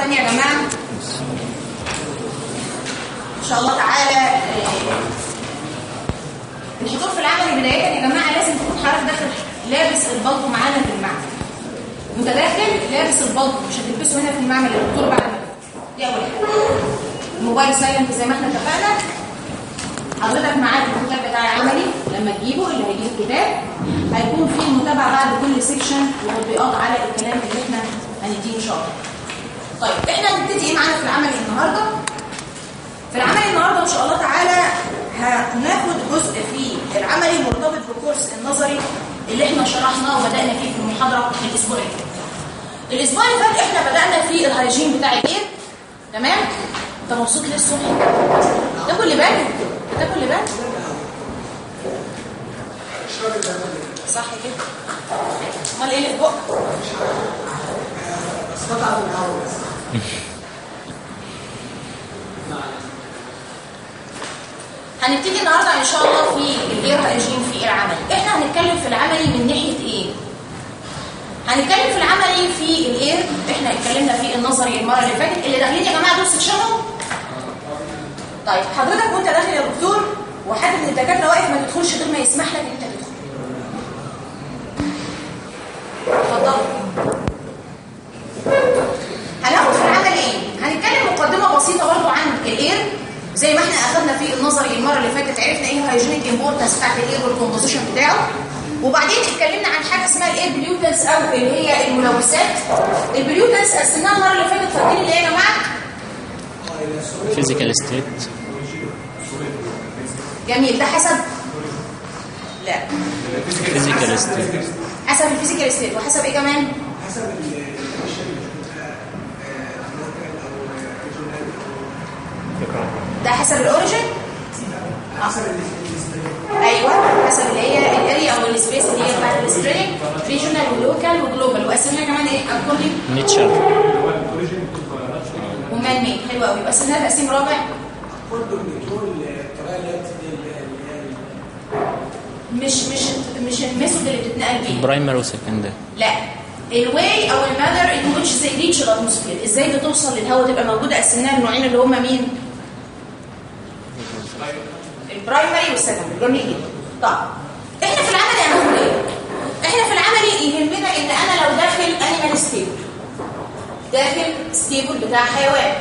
ثانيه يا جماعه ان شاء الله تعالى آه، الحضور في العمل بدايه يا جماعه لازم تكون حضرتك داخل لابس البلطو معانا في المعمل وانت داخل لابس البلطو مش هتلبسه هنا في المعمل الدكتور بعد ما دي اول حاجه الموبايل سايلنت زي ما احنا اتفقنا حضرتك معاك الكتاب بتاع العملي لما تجيبه اللي هيجيب الكتاب هيكون فيه متابعه بعد كل سيكشن وتطبيقات على الكلام اللي احنا هنديه ان شاء الله. طيب احنا هنبتدي ايه معانا في العمل النهارده؟ في العمل النهارده ان شاء الله تعالى هناخد جزء في العملي مرتبط بالكورس النظري اللي احنا شرحناه وبدانا فيه في المحاضره الاسبوع اللي فات. الاسبوع اللي فات احنا بدانا في الهيجين بتاع الايه؟ تمام؟ انت مبسوط ليه الصبح؟ تاكل لبان؟ تاكل لبان؟ صح كده؟ امال ايه اللي في بقك؟ هنبتدي النهارده ان شاء الله في الاير هيجين في العمل احنا هنتكلم في العملي من ناحيه ايه هنتكلم في العملي في الاير احنا اتكلمنا في النظري المره اللي فاتت اللي داخلين يا جماعه دول سكشنهم طيب حضرتك وانت داخل يا دكتور وحد من الدكاتره واقف ما تدخلش غير ما يسمح لك ان انت تدخل اتفضل هناخد في العمل ايه هنتكلم مقدمه بسيطه برضو عن الاير زي ما احنا اخذنا في النظري المره اللي فاتت عرفنا ايه الهيجينيك امبورتنس بتاعت الاير والكومبوزيشن بتاعه وبعدين اتكلمنا عن حاجه اسمها الاير بليوتنس او اللي هي الملوثات البليوتنس قسمناها المره اللي فاتت فاكرين اللي هي يا جماعه physical state جميل ده حسب لا physical state حسب الفيزيكال ستيت وحسب ايه كمان حسب الكونديشن اللي بتبقى لوكال او ده حسب الاوريجن حسب الاسم ايوه حسب اللي هي الاريا او السبيس اللي هي بتاعت الستريك ريجونال ولوكال وجلوبال وقسمناها كمان ايه اكوردنج nature ومان ميد حلو قوي وقسمناها تقسيم رابع برضه الكنترول الطريقه اللي هي بتدي اللي هي مش مش مش الميثود اللي بتتنقل بيه primary و secondary لا الواي او المانر ان ويتش زي ريتش الاتموسفير ازاي بتوصل للهواء تبقى موجوده قسمناها لنوعين اللي هم مين البرايمري والسكندري جميل جدا طب احنا في العمل هناخد ايه احنا في العمل يهمنا ان انا لو داخل انيمال ستيبل داخل ستيبل بتاع حيوان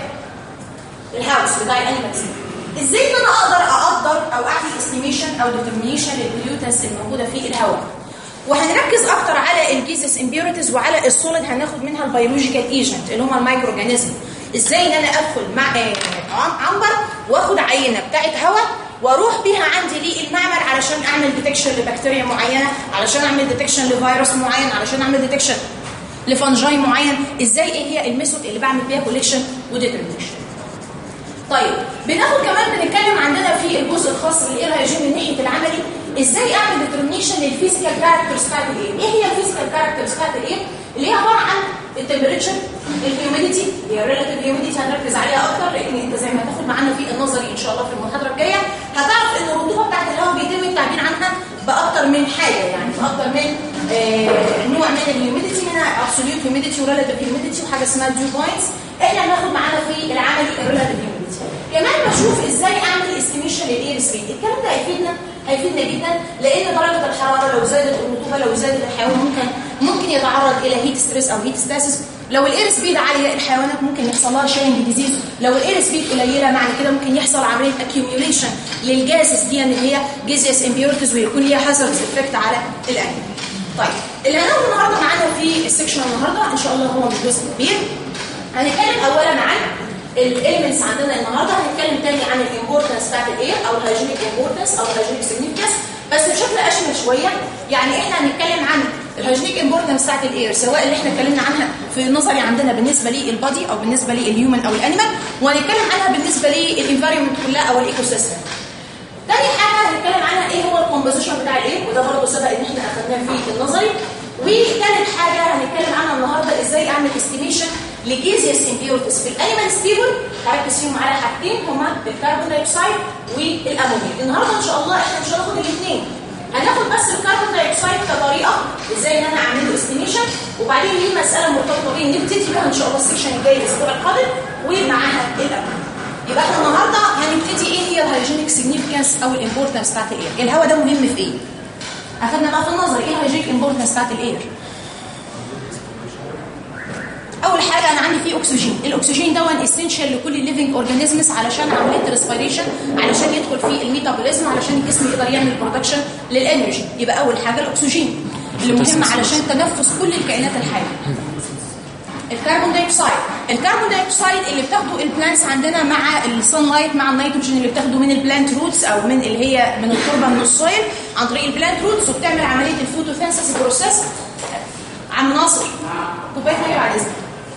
الهاوس بتاع الانيمال ستيبل ازاي ان انا اقدر اقدر او اعمل استيميشن او ديترمينيشن للبليوتنس الموجوده في الهواء وهنركز اكتر على الجيزس امبيورتيز وعلى السوليد هناخد منها البيولوجيكال ايجنت اللي هم المايكرو اورجانيزم ازاي ان انا ادخل مع آه، عم- عنبر واخد عينه بتاعت هواء واروح بيها عندي للمعمل علشان اعمل ديتكشن لبكتيريا معينه علشان اعمل ديتكشن لفيروس معين علشان اعمل ديتكشن لفنجاي معين ازاي ايه هي الميثود اللي بعمل بيها كوليكشن وديترمينيشن طيب بناخد كمان بنتكلم عندنا في الجزء الخاص بالاير هيجين من ناحيه العملي ازاي اعمل ديترمينيشن للفيزيكال كاركترز بتاعت الاير ايه هي الفيزيكال كاركترز بتاعت الاير اللي هي عباره عن التمبريتشر الهيوميديتي هي الريلاتيف هيوميديتي هنركز عليها اكتر لان انت زي ما هتاخد معانا في النظري ان شاء الله في المحاضره الجايه هتعرف ان الرطوبه بتاعت الهواء بيتم التعبير عنها باكتر من حاجه يعني باكتر من آه نوع من الهيوميديتي منها ابسوليوت هيوميديتي وريلاتيف هيوميديتي وحاجه اسمها ديو بوينتس احنا هناخد معانا في العملي الريلاتيف هيوميديتي كمان بشوف ازاي اعمل استيميشن للاير سبيد الكلام ده هيفيدنا هيفيدنا جدا لان درجه الحراره لو زادت الرطوبه لو زادت الحيوان ممكن ممكن يتعرض الى هيت ستريس او هيت ستاسيس لو الاير سبيد عاليه الحيوانات ممكن يحصل لها شينج ديزيز لو الاير سبيد قليله معنى كده ممكن يحصل عمليه اكيوميوليشن للجاسس دي اللي هي جيزيس امبيورتيز ويكون ليها هازارد افكت على الانيمال طيب اللي هناخده النهارده معانا في السكشن النهارده ان شاء الله هو مش جزء كبير هنتكلم اولا عن الاليمنتس عندنا النهارده هنتكلم تاني عن الامبورتنس بتاعت الاير او الهيجينيك امبورتنس او الهيجينيك سيجنيفيكانس بس بشكل اشمل شويه يعني احنا هنتكلم عن الهيجينيك امبورتنس بتاعت الاير سواء اللي احنا اتكلمنا عنها في النظري عندنا بالنسبه للبادي او بالنسبه للهيومن او الانيمال وهنتكلم عنها بالنسبه للانفايرمنت كلها او الايكو سيستم تاني حاجه هنتكلم عنها ايه هو الكومبوزيشن بتاع الاير وده برضه سبق ان احنا اخدناه في النظري وثالث حاجه هنتكلم عنها النهارده ازاي اعمل استيميشن لجيزيس امبيورتس في الانيمال ستيبل هركز فيهم على حاجتين هما الكربون دايوكسيد والامونيا النهارده ان شاء الله احنا مش هناخد الاثنين هناخد بس الكربون دايوكسيد طريقه ازاي ان انا اعمل له استيميشن وبعدين ليه مساله مرتبطه بيه نبتدي بقى ان شاء الله السكشن الجاي الاسبوع القادم ومعاها الاول يبقى احنا النهارده هنبتدي ايه هي الهايجينيك سيجنيفيكانس او الامبورتنس بتاعت الاير الهواء ده مهم في ايه اخدنا بقى في النظر ايه الهايجينيك امبورتنس بتاعت الاير اول حاجه انا عندي فيه اكسجين الاكسجين ده اسينشال لكل الليفنج اورجانيزمز علشان عمليه الريسبيريشن علشان يدخل في الميتابوليزم علشان الجسم يقدر يعمل برودكشن للانرجي يبقى اول حاجه الاكسجين اللي مهم علشان تنفس كل الكائنات الحيه الكربون دايوكسيد الكربون دايوكسيد اللي بتاخده البلانتس عندنا مع السان لايت مع النيتروجين اللي بتاخده من البلانت روتس او من اللي هي من التربه من السويل عن طريق البلانت روتس وبتعمل عمليه الفوتوسينثيس بروسيس عم ناصر كوبايه ميه بعد اذنك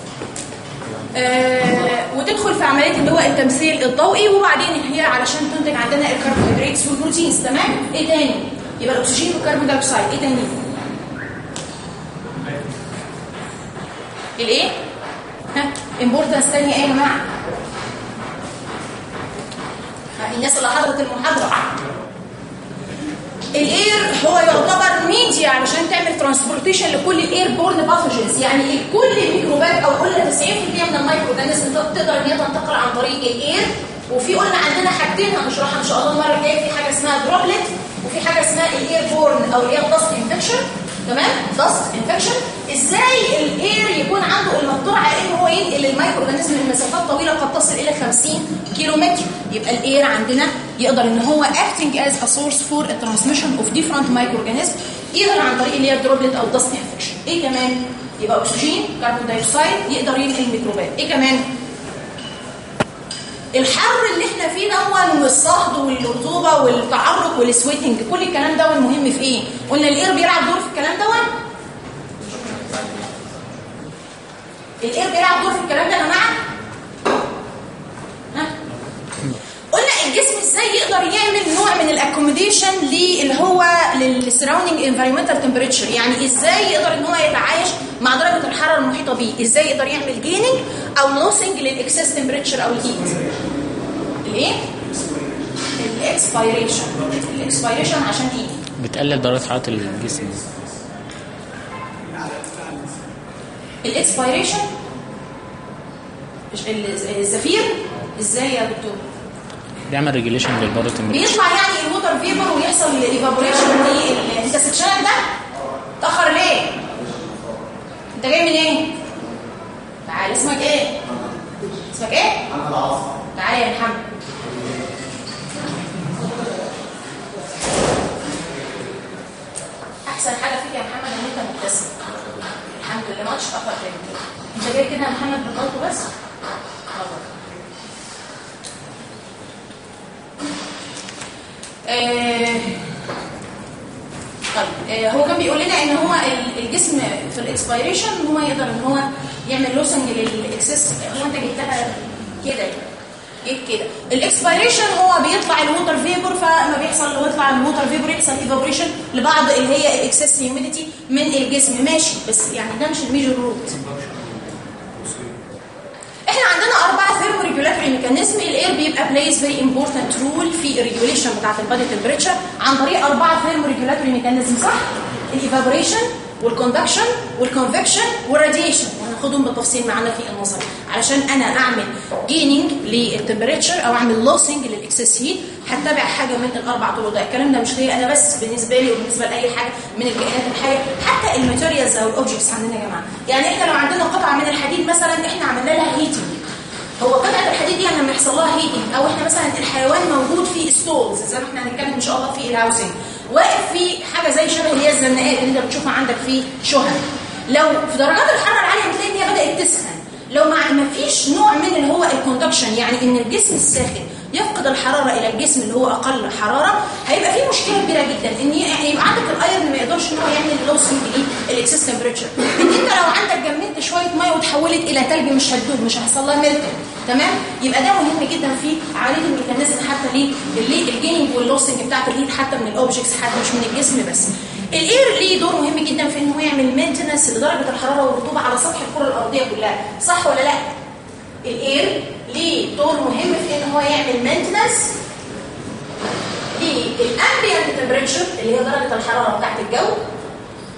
آه وتدخل في عمليه اللي هو التمثيل الضوئي وبعدين هي علشان تنتج عندنا الكربوهيدرات والبروتينز تمام ايه تاني يبقى الاكسجين والكربون دايوكسيد ايه تاني الايه ها امبورتنس ثانيه ايه يا جماعه الناس اللي حضرت المحاضره الاير هو يعتبر ميديا علشان تعمل ترانسبورتيشن لكل الاير بورن باثوجنز يعني كل الميكروبات او كل 90% من المايكرو اورجانيزم تقدر ان هي تنتقل عن طريق الاير وفي قلنا عندنا حاجتين هنشرحها ان شاء الله المره الجايه في حاجه اسمها دروبلت وفي حاجه اسمها الاير بورن او اللي هي الدست انفكشن تمام دست انفكشن ازاي الاير يكون عنده المقدره على ان هو ينقل المايكرو اورجانيزم لمسافات طويله قد تصل الى 50 كيلو متر يبقى الاير عندنا يقدر ان هو acting as a source for a transmission of different microorganisms either عن طريق اللي هي دروبلت او دست انفكشن ايه كمان يبقى اكسجين كربون دايوكسيد يقدر ينقل الميكروبات ايه كمان الحر اللي احنا فيه دون والصهد والرطوبه والتعرق والسويتنج كل الكلام ده مهم في ايه قلنا الاير بيلعب دور في الكلام دون الاير بيلعب دور في الكلام ده يا جماعه ها قلنا الجسم ازاي يقدر يعمل نوع من الاكوموديشن اللي هو للسراوندينج انفيرمنتال تمبريتشر يعني ازاي يقدر ان هو يتعايش مع درجه الحراره المحيطه بيه ازاي يقدر يعمل جيننج او لوسنج للاكسس تمبريتشر او الهيت الايه الاكسبيريشن الاكسبيريشن عشان ايه بتقلل درجة حرارة الجسم الاكسبيريشن الزفير ازاي يا دكتور بيعمل ريجوليشن للبادي تمبريتشر بيطلع يعني الووتر فيبر ويحصل الايفابوريشن دي انت سكشنك ده اتاخر ليه انت جاي من ايه تعال اسمك ايه اسمك ايه تعال يا محمد احسن حاجه فيك يا محمد ان انت مبتسم الحمد لله ما تتاخر تاني انت جاي كده يا محمد بالغلط بس خلاص آه، طيب آه، هو كان بيقول لنا ان هو ال- الجسم في الاكسبيريشن هو يقدر ان هو يعمل لوسنج للاكسس هو انت جبتها كده يعني. جيت كده الاكسبيريشن هو بيطلع الووتر فيبر فما بيحصل لو يطلع الووتر فيبر يحصل ايفابوريشن لبعض اللي هي الاكسس هيوميديتي من الجسم ماشي بس يعني ده مش الميجر روت احنا عندنا اربع ثيرمو ريجولاتوري ميكانيزم الاير بيبقى بلايز فيري امبورتنت رول في الريجوليشن بتاعت البادي تمبريتشر عن طريق اربعه ثيرمو ريجولاتوري ميكانيزم صح الايفابوريشن والكوندكشن والكونفكشن والراديشن وهناخدهم بالتفصيل معانا في النظر علشان انا اعمل جيننج للتمبريتشر او اعمل لوسنج للاكسس هيت هتبع حاجه من الاربع طرق ده الكلام ده مش ليا انا بس بالنسبه لي وبالنسبه لاي حاجه من الكائنات الحيه حتى الماتيريالز او الاوبجكتس عندنا يا جماعه يعني احنا لو عندنا قطعه من الحديد مثلا احنا عملنا لها هيتنج هو قطعه الحديد دي لما يحصل لها هيتنج او احنا مثلا الحيوان موجود في ستولز زي ما احنا هنتكلم ان شاء الله في الهاوسنج واقف في حاجه زي شبه اللي هي الزناقات اللي انت بتشوفها عندك في شهر لو في درجات الحراره العاليه بتلاقي ان هي بدات تسخن لو ما ما فيش نوع من اللي هو الكوندكشن يعني ان الجسم الساخن يفقد الحراره الى الجسم اللي هو اقل حراره هيبقى في مشكله كبيره جدا ان ي- يبقى عندك الايرن ما يقدرش ان هو يعمل لوسنج للاكسس تمبريتشر ان انت لو عندك جمدت شويه ميه وتحولت الى ثلج مش هتدوب مش هيحصل لها ميلت تمام يبقى ده مهم جدا في عمليه الميكانيزم حتى ليه اللي الجيننج واللوسنج بتاعت الهيت حتى من الاوبجكتس حتى مش من الجسم بس الاير ليه دور مهم جدا في ان هو يعمل مينتنس لدرجه الحراره والرطوبه على سطح الكره الارضيه كلها صح ولا لا الاير ليه دور مهم في ان هو يعمل مينتنس للامبيانت تمبريتشر اللي هي درجه الحراره بتاعت الجو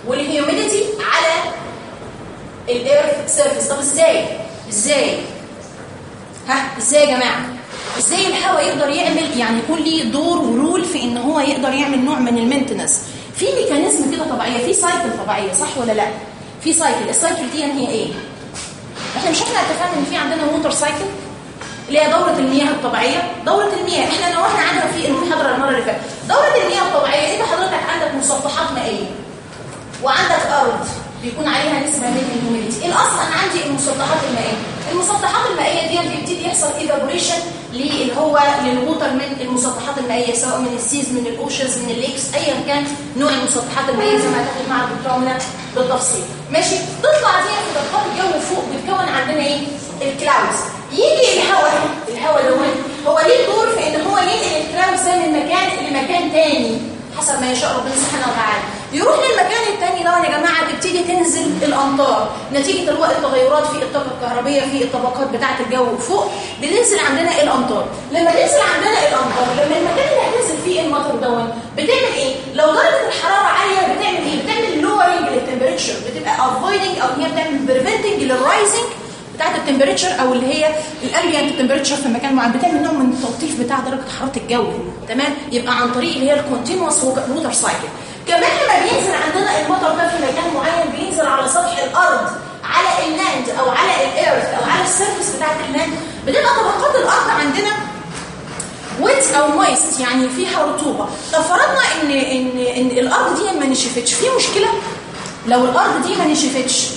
والهيوميديتي على الايرث سيرفيس طب ازاي ازاي ها ازاي يا جماعه ازاي الهواء يقدر يعمل يعني يكون ليه دور ورول في ان هو يقدر يعمل نوع من المينتنس في ميكانيزم كده طبيعيه في سايكل طبيعيه صح ولا لا في سايكل السايكل دي هي ايه احنا مش احنا اتفقنا ان في عندنا ووتر سايكل اللي هي دورة المياه الطبيعية دورة المياه احنا نوعنا عنها في المحاضرة المرة اللي فاتت دورة المياه الطبيعية انت حضرتك عندك مسطحات مائية وعندك ارض بيكون عليها نسبة من الهيوميديتي الاصل انا عندي المسطحات المائية المسطحات المائية دي بيبتدي يحصل ايفابوريشن اللي هو للووتر من المسطحات المائية سواء من السيز من الاوشنز من الليكس ايا كان نوع المسطحات المائية زي ما هتاخد مع الدكتور منى بالتفصيل ماشي تطلع دي في طبقات الجو فوق بتكون عندنا ايه الكلاودز يجي الهواء الهواء ده هو ليه دور في ان هو ينقل الكلاودز ده من مكان لمكان تاني حسب ما يشاء ربنا سبحانه وتعالى يروح للمكان التاني ده يا جماعه تبتدي تنزل الامطار نتيجه الوقت التغيرات في الطاقه الكهربيه في الطبقات بتاعه الجو فوق بننزل عندنا الامطار لما تنزل عندنا الامطار لما المكان اللي هتنزل فيه المطر دون بتعمل ايه لو درجه الحراره عاليه بتعمل ايه بتعمل لورنج للتمبريتشر بتبقى افويدنج او هي بتعمل بريفنتنج للرايزنج بتاعت التمبريتشر او اللي هي الامبيانت التمبريتشر في مكان معين بتعمل نوع من التلطيف بتاع درجه حراره الجو تمام يبقى عن طريق اللي هي الكونتينوس ووتر سايكل كمان لما بينزل عندنا المطر ده في مكان معين بينزل على سطح الارض على اللاند او على الايرث او على السيرفيس بتاعت اللاند بتبقى طبقات الارض عندنا ويت او مويست يعني فيها رطوبه طب فرضنا ان ان ان الارض دي ما نشفتش في مشكله لو الارض دي ما نشفتش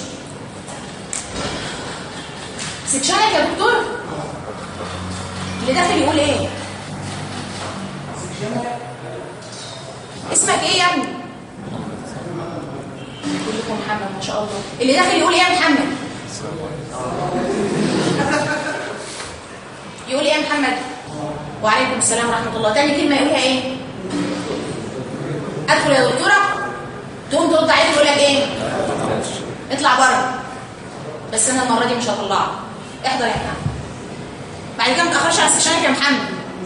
سكشنك يا دكتور اللي داخل يقول ايه اسمك ايه يا ابني كلكم محمد ما شاء الله اللي داخل يقول ايه يا محمد يقول ايه يا محمد وعليكم السلام ورحمه الله تاني كلمه يقولها ايه ادخل يا دكتوره تقوم ترد عليك تقول لك ايه اطلع بره بس انا المره دي مش هطلعك احضر يا محمد بعد كده ما تاخرش على سكشنك يا محمد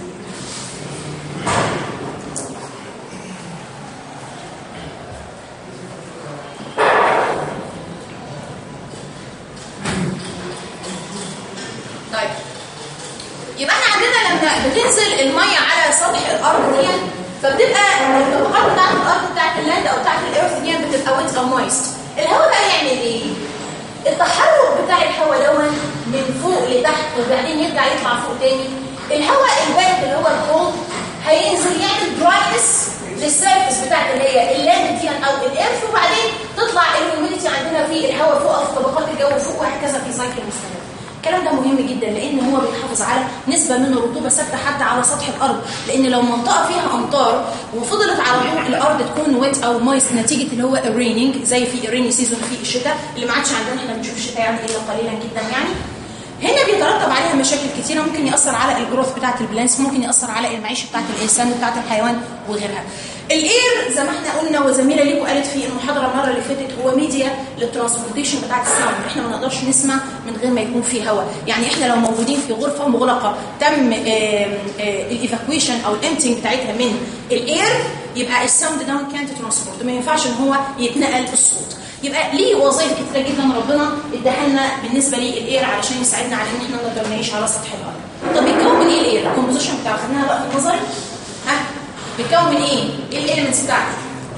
طيب يبقى احنا عندنا لما بتنزل الميه على سطح الارض دي فبتبقى الطبقات بتاعت الارض بتاعت اللاند او بتاعت الايرث دي بتبقى ويت او مويست الهواء بقى يعمل ايه التحرك بتاع الهواء دون من فوق لتحت وبعدين يرجع يطلع فوق تاني الهواء البارد اللي هو الكولد هينزل يعمل دراينس للسيرفس بتاعت اللي هي اللاند دي او الايرث وبعدين تطلع الهيوميديتي عندنا في الهواء فوق في طبقات الجو فوق وهكذا في سايكل مستمر الكلام ده مهم جدا لان هو بيحافظ على نسبه من الرطوبه ثابته حتى على سطح الارض لان لو منطقه فيها امطار وفضلت على طول الارض تكون ويت او مويست نتيجه اللي هو الريننج زي في الريني سيزون في الشتاء اللي ما عادش عندنا احنا بنشوف الشتاء يعني الا قليلا جدا يعني هنا بيترتب عليها مشاكل كتيره ممكن ياثر على الجروث بتاعه البلانس ممكن ياثر على المعيشه بتاعه الانسان وبتاعه الحيوان وغيرها الاير زي ما احنا قلنا وزميله ليكم قالت في المحاضره المره اللي فاتت هو ميديا للترانسبورتيشن بتاعه الساوند احنا ما نقدرش نسمع من غير ما يكون في هواء يعني احنا لو موجودين في غرفه مغلقه تم الايفاكويشن او الامتنج بتاعتها من الاير يبقى الساوند ده كانت ترانسبورت ما ينفعش ان هو يتنقل الصوت يبقى ليه وظائف كتيره جدا ربنا اداها لنا بالنسبه للاير علشان يساعدنا على ان احنا نقدر نعيش على سطح الارض طب بيتكون من ايه الاير الكومبوزيشن بتاعه خدناها بقى في النظري ها بيتكون من ايه ايه الاليمنتس بتاعته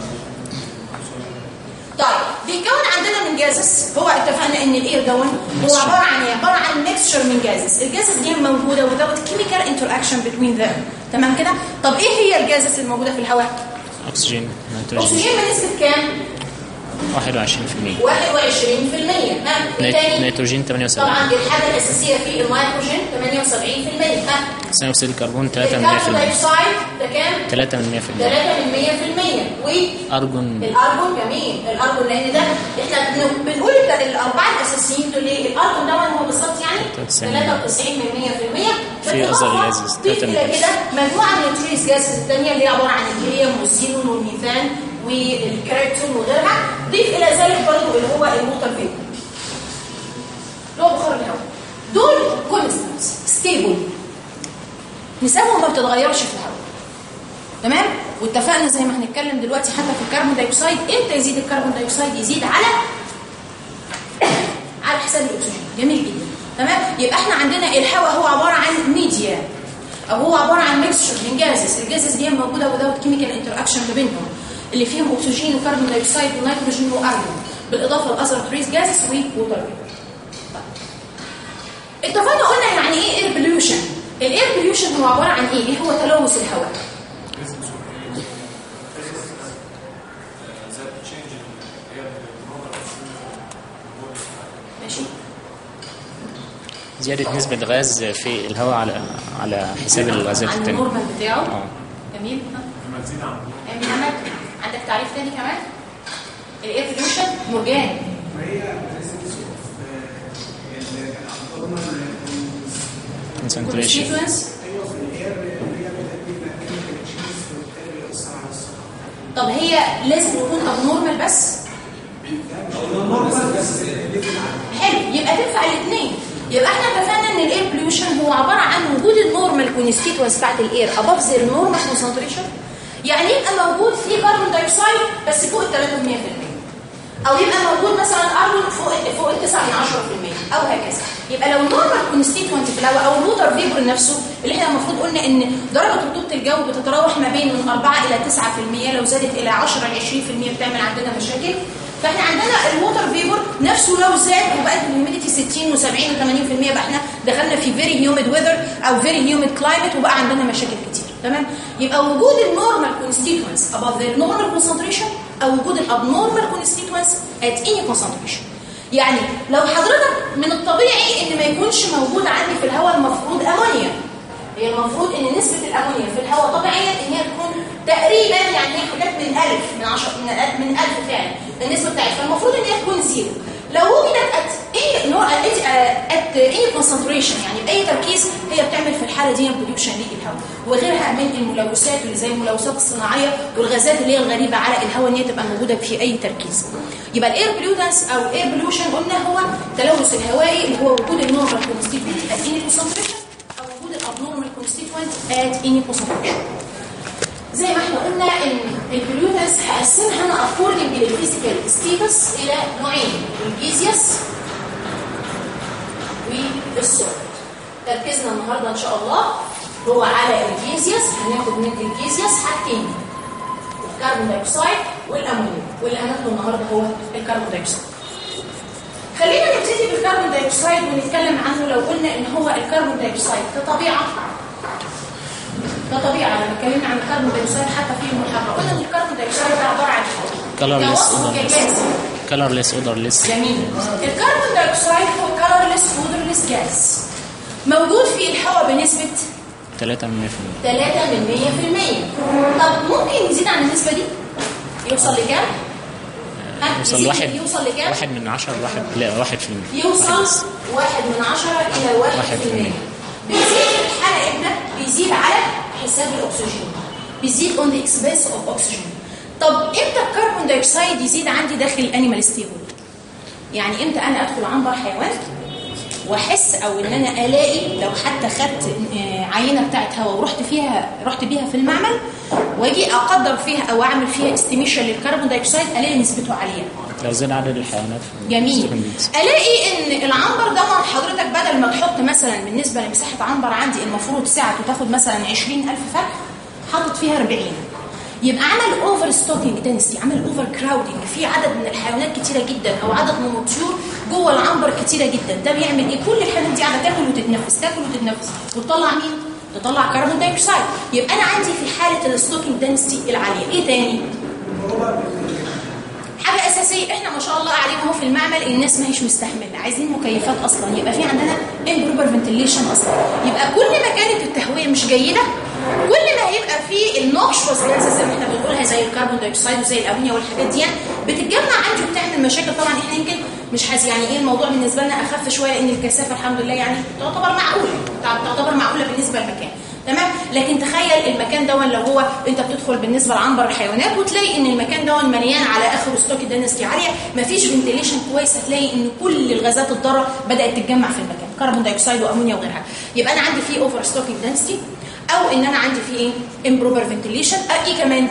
طيب بيتكون عندنا من جازس هو اتفقنا ان الاير دون هو عباره عن ايه عباره عن ميكستشر من جازس الجازس دي موجوده without chemical interaction between them تمام كده طب ايه هي الجازس الموجوده في الهواء اكسجين نيتروجين اكسجين بنسبه كام 21% 21% ها نيت- الثاني نيتروجين 78 طبعا دي الحاجه الاساسيه في النيتروجين 78% ها ثاني اكسيد الكربون 3% الكربون دايوكسيد ده كام 3 من 3% 100% و ارجون الارجون جميل الارجون لان ده احنا بن- بنقول الت- الاربعه الاساسيين دول ايه الارجون ده هو بالظبط يعني 93 من 100% في بالإضافة other gases، ضيف تلاتة من الى كده مجموعه من التريس جاسز الثانيه اللي هي عباره عن الهيليوم والزينون والميثان والكريبتون وغيرها ضيف الى ذلك برضه اللي هو الووتر فيبر اللي هو بخار الهواء دول كونستانتس ستيبل نسبهم ما بتتغيرش في الهواء تمام واتفقنا زي ما هنتكلم دلوقتي حتى في الكربون دايوكسيد امتى يزيد الكربون دايوكسيد يزيد على على حساب الاكسجين جميل جدا تمام يبقى احنا عندنا الهواء هو عباره عن ميديا او هو عباره عن ميكسشر من جازز الجازز دي موجوده without كيميكال انتراكشن ما بينهم اللي فيهم اكسجين وكربون دايوكسيد ونيتروجين وارجون بالاضافه لاذر تريس جازز ووتر اتفقنا قلنا يعني ايه اير بوليوشن الاير بوليوشن هو عباره عن ايه ايه هو تلوث الهواء ماشي زيادة نسبة غاز في الهواء على على حساب الغازات عن التانية النورمال بتاعه اه جميل ها؟ أم محمد عندك تعريف تاني كمان الاير بوليوشن مرجان ما هي بريزنس اوف concentration constituents ايوه في الاير هي بتدي كيميكال تشينجز وبالتالي بيأثر على الصحه طب هي لازم يكون ابنورمال بس نورمال بس الليفل عالي حلو يبقى تنفع الاثنين يبقى احنا اتفقنا ان الاير بوليوشن هو عباره عن وجود النورمال كونستيتوانس بتاعت الاير اباف ذا النورمال كونسنتريشن يعني يبقى موجود فيه كربون دايوكسيد بس فوق ال 300% او يبقى موجود مثلا ارجون فوق ال- فوق ال 9 من 10% او هكذا يبقى لو النورمال كونستيتوانت في الهواء او الووتر فيبر نفسه اللي احنا المفروض قلنا ان درجه رطوبه الجو بتتراوح ما بين من 4 الى 9% لو زادت الى 10 ل 20% بتعمل عندنا مشاكل فاحنا عندنا الووتر فيبر نفسه لو زاد وبقت الهيوميديتي 60 و70 و80% يبقى احنا دخلنا في فيري هيوميد ويذر او فيري هيوميد كلايمت وبقى عندنا مشاكل كتير تمام يبقى وجود النورمال كونستيتوينس above the normal concentration او وجود الابنورمال كونستيتوينس at any concentration يعني لو حضرتك من الطبيعي ان ما يكونش موجود عندي في الهواء المفروض امونيا هي المفروض ان نسبة الامونيا في الهواء طبيعيا ان هي تكون تقريبا يعني هي حاجات من 1000 من 10 من ألف- من 1000 فعلا النسبة بتاعتها فالمفروض ان هي تكون زيرو لو وجدت at اي نوع at at اي concentration يعني باي تركيز هي بتعمل في الحالة دي بوليوشن للهواء وغيرها من الملوثات اللي زي الملوثات الصناعية والغازات اللي هي الغريبة على الهواء ان هي تبقى موجودة في اي تركيز يبقى الاير بوليوتنس او الاير بوليوشن قلنا هو التلوث الهوائي اللي هو وجود النورمال كونستيتوينت at any concentration او وجود الابنورمال كونستيتوينت at any concentration زي ما احنا قلنا ان البوليوتنس هقسمها انا اكوردنج للفيزيكال ستيتس الى نوعين الجيزيوس والسوليد تركيزنا النهارده ان شاء الله هو على الجيزيوس هناخد من الجيزيوس حاجتين الكربون دايوكسيد والامونيا واللي هناخده النهارده هو الكربون دايوكسيد خلينا نبتدي بالكربون دايوكسيد ونتكلم عنه لو قلنا ان هو الكربون دايوكسيد كطبيعه كطبيعه لما اتكلمنا عن الكربون دايوكسيد حتى في المحاضره قلنا ان الكربون دايوكسيد ده عباره عن colorless كوصف odorless كجاز colorless odorless جميل الكربون دايوكسيد هو كلرلس اودرلس جاز موجود في الهواء بنسبه 3 من 3 من 100% طب ممكن يزيد عن النسبه دي يوصل لكام ها، يوصل يزيد- واحد يوصل لكام واحد من 10 واحد لا واحد في المية يوصل واحد بس. واحد من عشرة إلى واحد واحد في في المية المية. بيزيد في الحالة إمتى؟ بيزيد على حساب الأكسجين بيزيد on the expense of oxygen طب إمتى الكربون دايوكسيد يزيد عندي داخل الأنيمال ستيبل؟ يعني إمتى أنا أدخل عنبر حيوان واحس او ان انا الاقي لو حتى خدت آه، عينه بتاعت هواء ورحت فيها رحت بيها في المعمل واجي اقدر فيها او اعمل فيها استيميشن للكربون دايوكسيد الاقي نسبته عاليه لو زاد عدد الحيوانات في جميل السكن الاقي ان العنبر ده حضرتك بدل ما تحط مثلا بالنسبه لمساحه عنبر عندي المفروض ساعته تاخد مثلا 20000 فرخ حاطط فيها 40 يبقى عمل اوفر ستوكينج دنسي عمل اوفر كراودنج في عدد من الحيوانات كتيره جدا او عدد من الطيور جوه العنبر كتيره جدا ده بيعمل ايه كل الحيوانات دي قاعده تاكل وتتنفس تاكل وتتنفس وتطلع مين تطلع كربون دايوكسيد يبقى انا عندي في حاله الستوكينج دنسي العاليه ايه تاني حاجة أساسية إحنا ما شاء الله قاعدين أهو في المعمل الناس ما هيش مستحملة عايزين مكيفات أصلا يبقى في عندنا improper ventilation أصلا يبقى كل ما كانت التهوية مش جيدة كل ما هيبقى في النوكشوس جازز زي ما احنا بنقولها زي الكربون دايوكسيد وزي الأمونيا والحاجات دي يعني بتتجمع عندي وبتعمل مشاكل طبعا احنا يمكن مش حاسس يعني ايه الموضوع بالنسبة لنا أخف شوية لأن الكثافة الحمد لله يعني تعتبر معقولة تعتبر معقولة بالنسبة للمكان تمام لكن تخيل المكان دون لو هو انت بتدخل بالنسبه لعنبر الحيوانات وتلاقي ان المكان دون مليان على اخر ستوك دنسيتي عاليه مفيش فنتيليشن كويس هتلاقي ان كل الغازات الضاره بدات تتجمع في المكان كربون دايوكسيد وامونيا وغيرها يبقى انا عندي في اوفر ستوكينج دنسيتي او ان انا عندي في ايه امبروبر فنتيليشن ايه كمان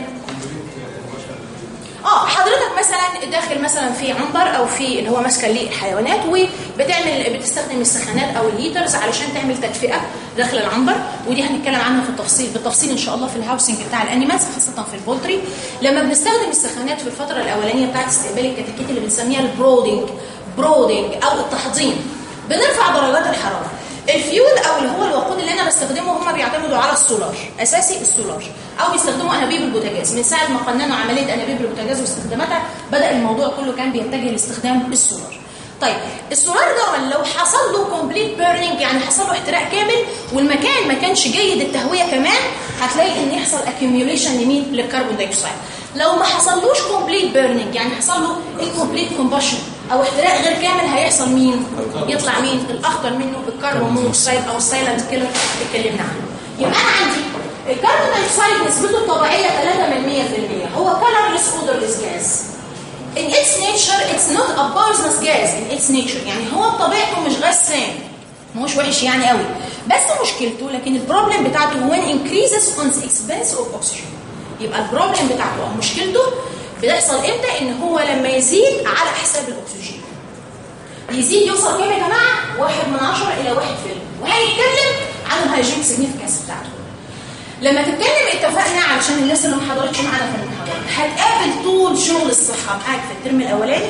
اه حضرتك مثلا داخل مثلا في عنبر او في اللي هو ماسكه للحيوانات وبتعمل بتستخدم السخانات او الليترز علشان تعمل تدفئه داخل العنبر ودي هنتكلم عنها في التفصيل بالتفصيل ان شاء الله في الهاوسنج بتاع الانيمالز خاصه في البولتري لما بنستخدم السخانات في الفتره الاولانيه بتاعه استقبال الكتاكيت اللي بنسميها البرودنج برودنج او التحضير بنرفع درجات الحراره الفيول او اللي هو الوقود اللي انا بستخدمه هم بيعتمدوا على السولار اساسي السولار او بيستخدموا انابيب البوتاجاز من ساعه ما قننوا عمليه انابيب البوتاجاز واستخداماتها بدا الموضوع كله كان بيتجه لاستخدام السولار طيب السولار ده لو حصل له كومبليت بيرنينج يعني حصل له احتراق كامل والمكان ما كانش جيد التهويه كمان هتلاقي ان يحصل اكيوميوليشن لمين للكربون دايوكسيد لو ما حصلوش كومبليت بيرنينج يعني حصل له انكومبليت كومبشن او احتراق غير كامل هيحصل مين يطلع مين الاخطر منه الكربون مونوكسيد او السايلنت كيلر اللي اتكلمنا عنه يبقى انا عندي الكربون دايوكسيد نسبته الطبيعيه 3 من 100% هو colorless odorless gas in its nature it's not a poisonous gas in its nature يعني هو بطبيعته مش غاز سام مش وحش يعني قوي بس مشكلته لكن البروبلم بتاعته when increases on the expense of oxygen يبقى البروبلم بتاعته او مشكلته بتحصل امتى ان هو لما يزيد على حساب الاكسجين يزيد يوصل كام يا جماعه واحد من عشرة الى واحد فيلم وهيتكلم عن الهايجينيك سيجنيفيكانس بتاعته لما تتكلم اتفقنا علشان الناس اللي ما حضرتش معانا في المحاضره هتقابل طول شغل الصحه معاك في الترم الاولاني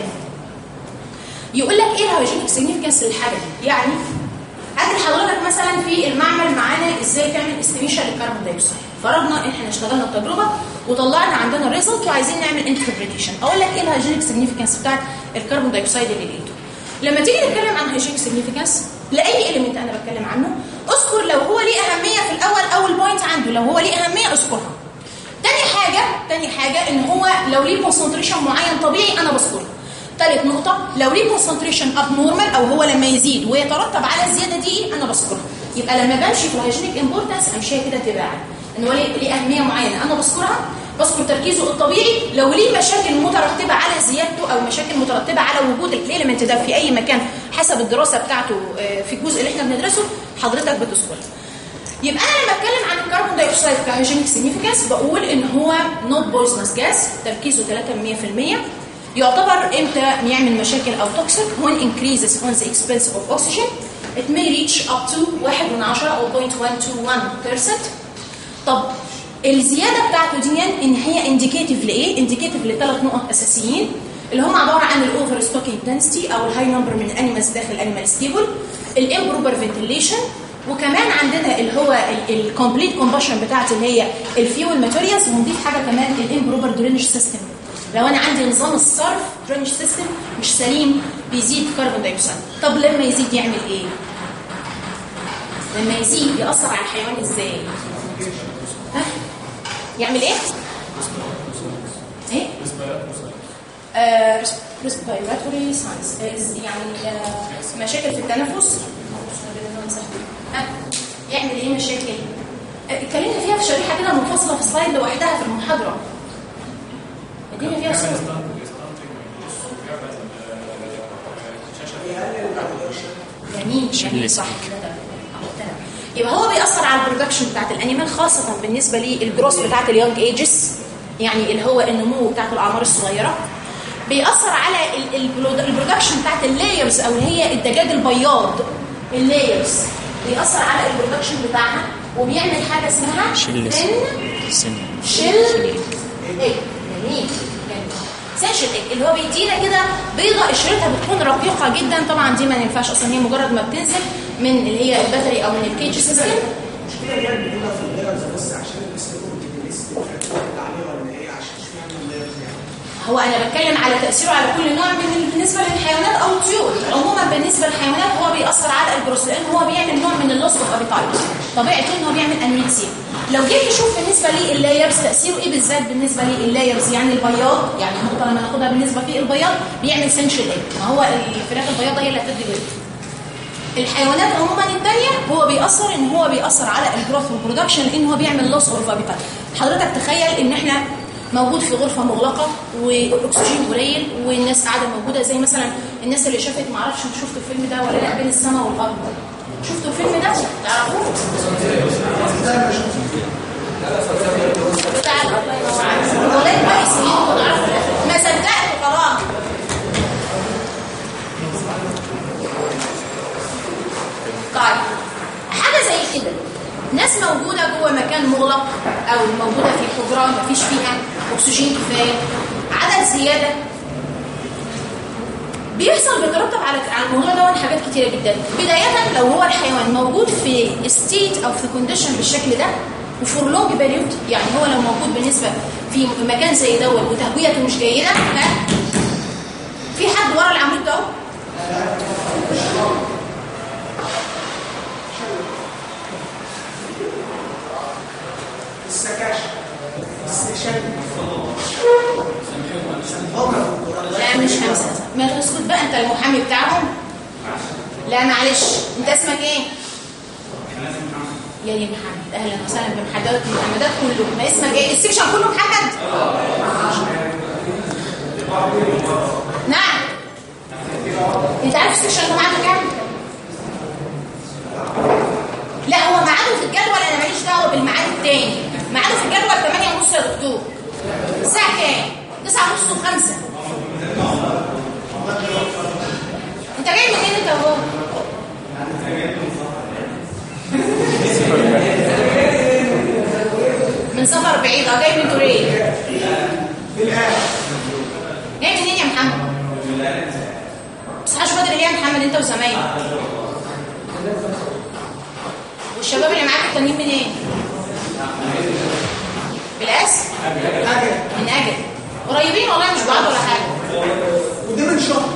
يقول لك ايه الهايجينيك سيجنيفيكانس للحاجه دي يعني هات حضرتك مثلا في المعمل معانا ازاي تعمل استيميشن للكربون دايوكسيد فرضنا ان احنا اشتغلنا التجربه وطلعنا عندنا ريزلت وعايزين نعمل انتربريتيشن اقول لك ايه الهايجينيك سيجنيفيكانس بتاعت الكربون دايوكسيد اللي لقيته لما تيجي نتكلم عن هايجينيك سيجنيفيكانس لاي اليمنت انا بتكلم عنه اذكر لو هو ليه اهميه في الاول اول بوينت عنده لو هو ليه اهميه اذكرها تاني حاجه تاني حاجه ان هو لو ليه كونسنتريشن معين طبيعي انا بذكرها ثالث نقطة لو ليه كونسنتريشن اب نورمال او هو لما يزيد ويترتب على الزيادة دي ايه انا بذكرها يبقى لما بمشي في الهايجينيك امبورتنس امشيها كده تباعا ان هو ليه ليه اهمية معينة انا بذكرها بذكر تركيزه الطبيعي لو ليه مشاكل مترتبة على زيادته او مشاكل مترتبة على وجود الاليمنت ده في اي مكان حسب الدراسة بتاعته في الجزء اللي احنا بندرسه حضرتك بتذكرها يبقى انا لما اتكلم عن الكربون دايوكسيد كهيجينيك سيجنيفيكانس بقول ان هو نوت بويزنس جاز تركيزه 3% يعتبر امتى يعمل مشاكل او توكسيك when increases on the expense of oxygen it may reach up to 1 من 10 او 0.121% طب الزياده بتاعته دي ان هي انديكيتيف لايه انديكيتيف لثلاث نقط اساسيين اللي هم عباره عن الاوفر ستوك انتنسيتي او الهاي نمبر من الانيمالز داخل الانيمال ستيبل الامبروبر فنتيليشن وكمان عندنا اللي هو الكومبليت كومبشن بتاعت اللي هي الفيول ماتيريالز ونضيف حاجه كمان الامبروبر درينج سيستم لو انا عندي نظام الصرف درينج سيستم مش سليم بيزيد كربون دايوكسيد طب لما يزيد يعمل ايه لما يزيد ياثر على الحيوان ازاي ها يعمل ايه ايه ريسبيراتوري ساينس يعني آه مشاكل في التنفس ها يعمل ايه مشاكل اتكلمنا فيها في شريحه كده منفصله في سلايد لوحدها في المحاضره ادينا فيها صوره جميل جميل صح يبقى هو بيأثر على البرودكشن بتاعت الانيمال خاصة بالنسبة للجروس بتاعت اليونج ايجز يعني اللي هو النمو بتاعت الأعمار الصغيرة بيأثر على البرودكشن بتاعت اللايرز أو اللي هي الدجاج البياض اللايرز بيأثر على البرودكشن بتاعها وبيعمل حاجة اسمها شل سن شل ايه جميل ساشل ايه اللي هو بيدينا كده بيضه قشرتها بتكون رقيقه جدا طبعا دي ما ينفعش اصلا هي مجرد ما بتنزل من اللي هي الباتري او من الكيج سيستم المشكله يعني هنا في اللايرز بس عشان الاستيكول اللي عليه ولا ايه عشان اشمعنى اللايرز يعني هو انا بتكلم على تاثيره على كل نوع من بالنسبه للحيوانات او الطيور عموما بالنسبه للحيوانات هو بيأثر على الجروس لان هو بيعمل نوع من اللوس اوف ابيتايت طبيعته ان هو بيعمل انميكسيا لو جيت تشوف بالنسبه لللايرز تاثيره ايه بالذات بالنسبه لللايرز يعني البياض يعني النقطه لما ناخدها بالنسبه في البياض بيعمل سنشل ايه ما هو الفراخ البياضه هي اللي هتدي بيض الحيوانات عموما الثانيه هو بيأثر ان هو بيأثر على الجروث والبرودكشن لان هو بيعمل لوس اوف ابيتايت حضرتك تخيل ان احنا موجود في غرفه مغلقه والاكسجين قليل والناس قاعده موجوده زي مثلا الناس اللي شافت ما اعرفش انتوا شفتوا الفيلم ده ولا لا بين السماء والارض شفتوا الفيلم ده تعرفوه تعال الله ينور عليك. والله كويس ان انتوا تعرفوا ما صدقت خلاص طيب حاجه زي كده ناس موجوده جوه مكان مغلق او موجوده في حجره ما فيش فيها اكسجين كفايه عدد زياده بيحصل بيترتب على على الموضوع ده حاجات كتيره جدا بدايه لو هو الحيوان موجود في ستيت او في كونديشن بالشكل ده وفور لونج بيريود يعني هو لو موجود بالنسبه في مكان زي دوت وتهويته مش جيده ها في حد ورا العمود ده السكاشن السكشن لا مش همسه ما تسكت بقى انت المحامي بتاعهم لا معلش انت اسمك ايه يا يا محمد اهلا وسهلا بمحمدات محمدات كله ما اسمك ايه السكشن كله محمد نعم انت عارف السكشن ده معاك كام لا هو ميعاده في الجدول انا ماليش دعوه بالميعاد التاني ميعاده في الجدول 8 ونص يا دكتور الساعه كام 9 ونص و5 انت جاي منين انت وهو من سفر بعيد اه جاي من توريه جاي منين يا محمد تصحاش بدري ليه يا محمد انت وزمايلك والشباب اللي معاك التانيين منين بالاس من اجل قريبين والله مش بعض ولا حاجه ودي من شهر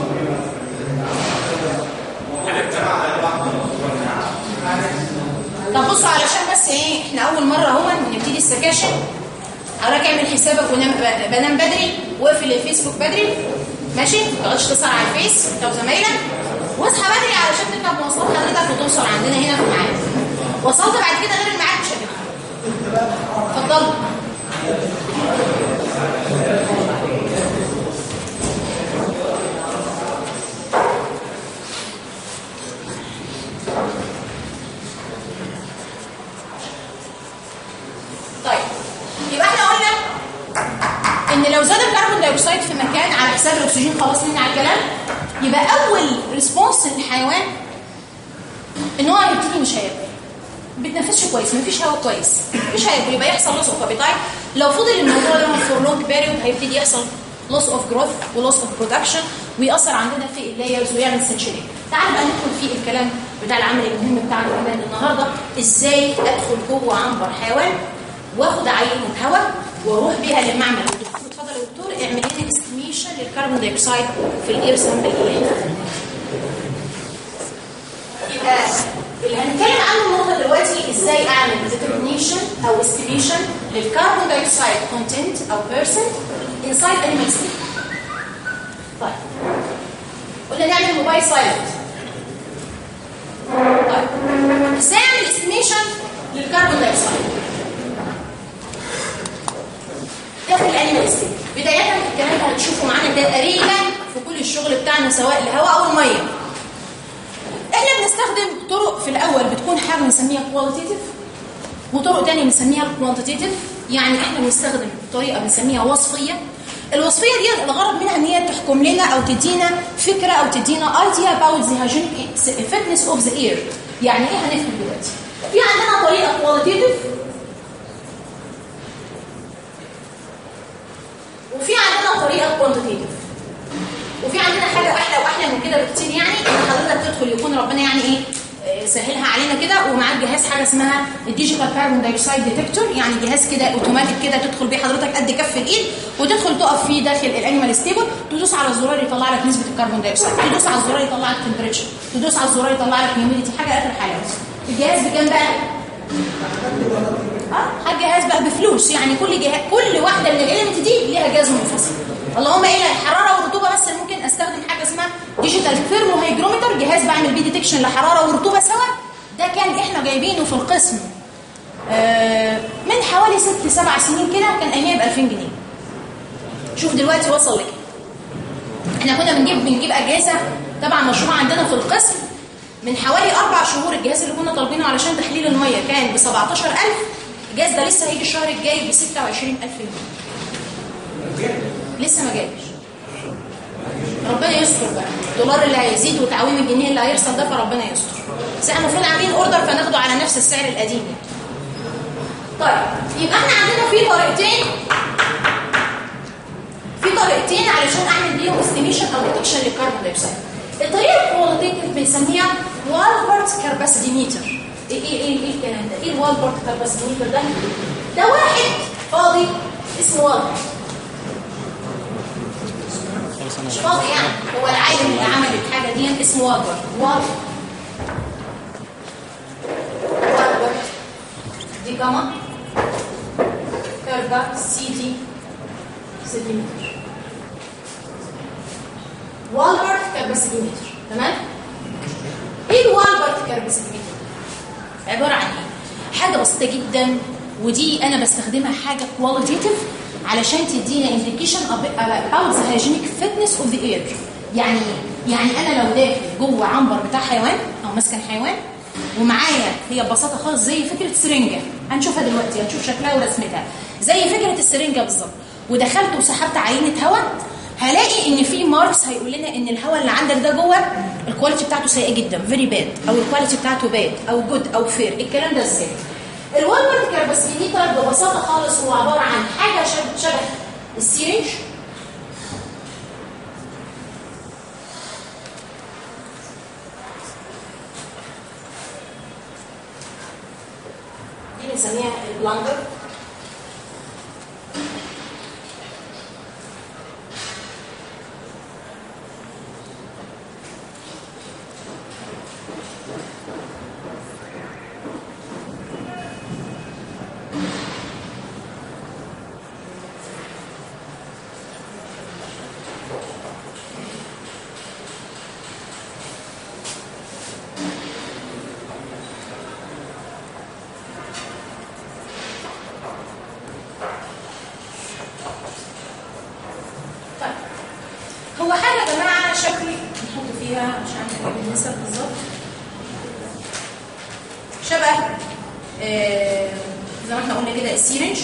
طب بصوا علشان بس ايه احنا اول مره اهو نبتدي السكاشن حضرتك اعمل حسابك ونام بنام بدري واقفل الفيسبوك بدري ماشي ما تقعدش تسهر على الفيس انت وزمايلك واصحى بدري علشان تركب مواصلات حضرتك وتوصل عندنا هنا في الميعاد وصلت بعد كده غير الميعاد مش هتبقى اتفضلوا طيب يبقى احنا قلنا ان لو زاد الكربون دايوكسيد في مكان على حساب الاكسجين خلاص لنا على الكلام يبقى اول ريسبونس للحيوان ان هو هيبتدي مش هياكل بيتنفسش كويس مفيش هواء كويس مش هياكل يبقى يحصل لوس اوف ابيتايت لو فضل الموضوع ده فور لونج بيريود هيبتدي يحصل لوس اوف جروث ولوس اوف برودكشن ويأثر عندنا في اللايرز ويعمل ساتشوريت تعال بقى ندخل في الكلام بتاع العمل المهم بتاعنا كمان النهارده ازاي ادخل جوه عنبر حيوان واخد عينه هواء واروح بيها للمعمل الدكتور اتفضل يا دكتور اعمل لي استيميشن للكربون دايوكسيد في الاير سامبل اللي احنا خدناه يبقى اللي هنتكلم عنه النهارده دلوقتي ازاي اعمل determination او estimation للكربون دايوكسيد content او percent inside animal state. طيب قلنا نعمل موبايل سايلنت. طيب ازاي اعمل estimation للكربون دايوكسيد؟ داخل الانيمال ستيت بدايه الكلام اللي هتشوفه معانا ده تقريبا في كل الشغل بتاعنا سواء الهواء او الميه احنا بنستخدم طرق في الاول بتكون حاجه بنسميها كواليتيتيف وطرق تانية بنسميها كوانتيتيف يعني احنا بنستخدم طريقه بنسميها وصفيه الوصفيه دي الغرض منها ان هي تحكم لنا او تدينا فكره او تدينا ايديا about the hygienic fitness of the air يعني ايه هنفهم دلوقتي في عندنا طريقه كواليتيتيف وفي عندنا طريقه كوانتيتيف وفي عندنا حاجه احلى واحلى من كده بكتير يعني ان حضرتك تدخل يكون ربنا يعني ايه آه، سهلها علينا كده ومعاك جهاز حاجه اسمها الديجيتال كاربون دايوكسيد ديتكتور يعني جهاز كده اوتوماتيك كده تدخل بيه حضرتك قد كف الايد وتدخل تقف فيه داخل الانيمال ستيبل تدوس على الزرار يطلع لك نسبه الكربون دايوكسيد تدوس على الزرار يطلع لك تمبريتشر تدوس على الزرار يطلع لك هيوميديتي حاجه اخر حاجه الجهاز بكام بقى اه حاجه جهاز بقى بفلوس يعني كل جهاز كل واحده من الاليمنت دي ليها جهاز منفصل اللهم الا الحراره والرطوبه بس اللي ممكن استخدم حاجه اسمها ديجيتال ثيرمو هيجرومتر جهاز بعمل بيه ديتكشن لحراره ورطوبه سوا ده كان احنا جايبينه في القسم آه، من حوالي ست سبع سنين كده كان ايامها ب 2000 جنيه شوف دلوقتي وصل لك احنا كنا بنجيب بنجيب اجهزه طبعا مشروع عندنا في القسم من حوالي اربع شهور الجهاز اللي كنا طالبينه علشان تحليل الميه كان ب 17000 الجهاز ده لسه هيجي الشهر الجاي ب 26000 جنيه لسه ما جاش ربنا يستر بقى الدولار اللي هيزيد وتعويم الجنيه اللي هيحصل ده فربنا يستر بس احنا المفروض عاملين اوردر فناخده على نفس السعر القديم يعني. طيب يبقى احنا عندنا في طريقتين في طريقتين علشان اعمل بيهم استيميشن او ديتكشن للكربون دايوكسيد الطريقه الكواليتيف بنسميها والبرت كارباسيميتر ايه ايه ايه ايه الكلام ده ايه الوالبرت كارباسيميتر ده ده واحد فاضي اسمه والبرت خلاص مش انا فاضي يعني هو العالم اللي عمل الحاجه دي اسمه والبرت والبرت والبرت دي كما كاربا سي دي سنتيمتر والبرت كارباسيمتر تمام ايه الوالبرت كارباسيمتر عباره عن ايه حاجه بسيطه جدا ودي انا بستخدمها حاجه كواليتيف علشان تدينا انديكيشن about the hygienic fitness of the air يعني إيه؟ يعني انا لو داخل جوه عنبر بتاع حيوان او مسكن حيوان ومعايا هي ببساطه خالص زي فكره سرنجه هنشوفها دلوقتي هنشوف شكلها ورسمتها زي فكره السرنجه بالظبط ودخلت وسحبت عينه هواء هلاقي ان في ماركس هيقول لنا ان الهواء اللي عندك ده جوه الكواليتي بتاعته سيئه جدا فيري باد او الكواليتي بتاعته باد او جود او فير الكلام ده ازاي الوالبرت كارباسيميتر ببساطه خالص هو عباره عن حاجه شبه, شبه السيرنج دي بنسميها البلاندر طيب هو حاجه يا جماعه شكل نحط فيها مش عارفه ايه النسب بالظبط شبه آه زي ما احنا قلنا كده السيرنج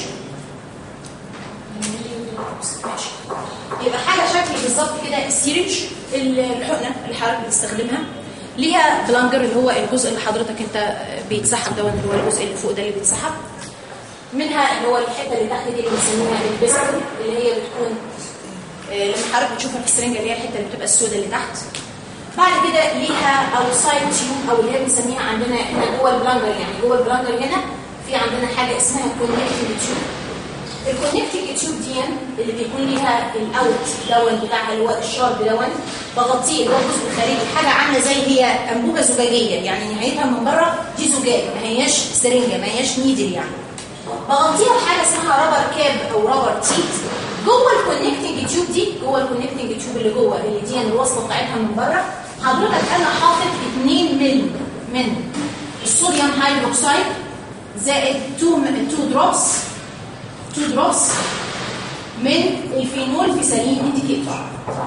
ماشي يبقى حاجه شكل بالظبط كده السيرنج الحقنه اللي حضرتك بتستخدمها ليها بلانجر اللي هو الجزء اللي حضرتك انت بيتسحب ده اللي هو الجزء اللي فوق ده اللي بيتسحب منها اللي هو الحته اللي تحت دي اللي بنسميها البيستل اللي هي بتكون آه، لما حضرتك بتشوفها في السرنجه اللي هي الحته اللي بتبقى السوداء اللي تحت بعد كده ليها او سايد تيوب او اللي هي بنسميها عندنا هنا جوه البلانجر يعني جوه البلانجر هنا في عندنا حاجه اسمها كونكتنج تيوب الكونكتنج تيوب دي اللي بيكون ليها الاوت دون بتاعها اللي هو الشارب دون بغطيه اللي هو الجزء الخارجي حاجه عامله زي هي انبوبه زجاجيه يعني نهايتها من بره دي زجاج ما هياش سرنجه ما هياش نيدل يعني بغطيها بحاجه اسمها رابر كاب او رابر تيت جوه الكونكتنج تيوب دي جوه الكونكتنج تيوب اللي جوه اللي دي الوصله بتاعتها من بره حضرتك انا حاطط 2 مل من الصوديوم هيدروكسيد زائد 2 2 دروبس 2 دروبس من الفينول في سليم انديكيتور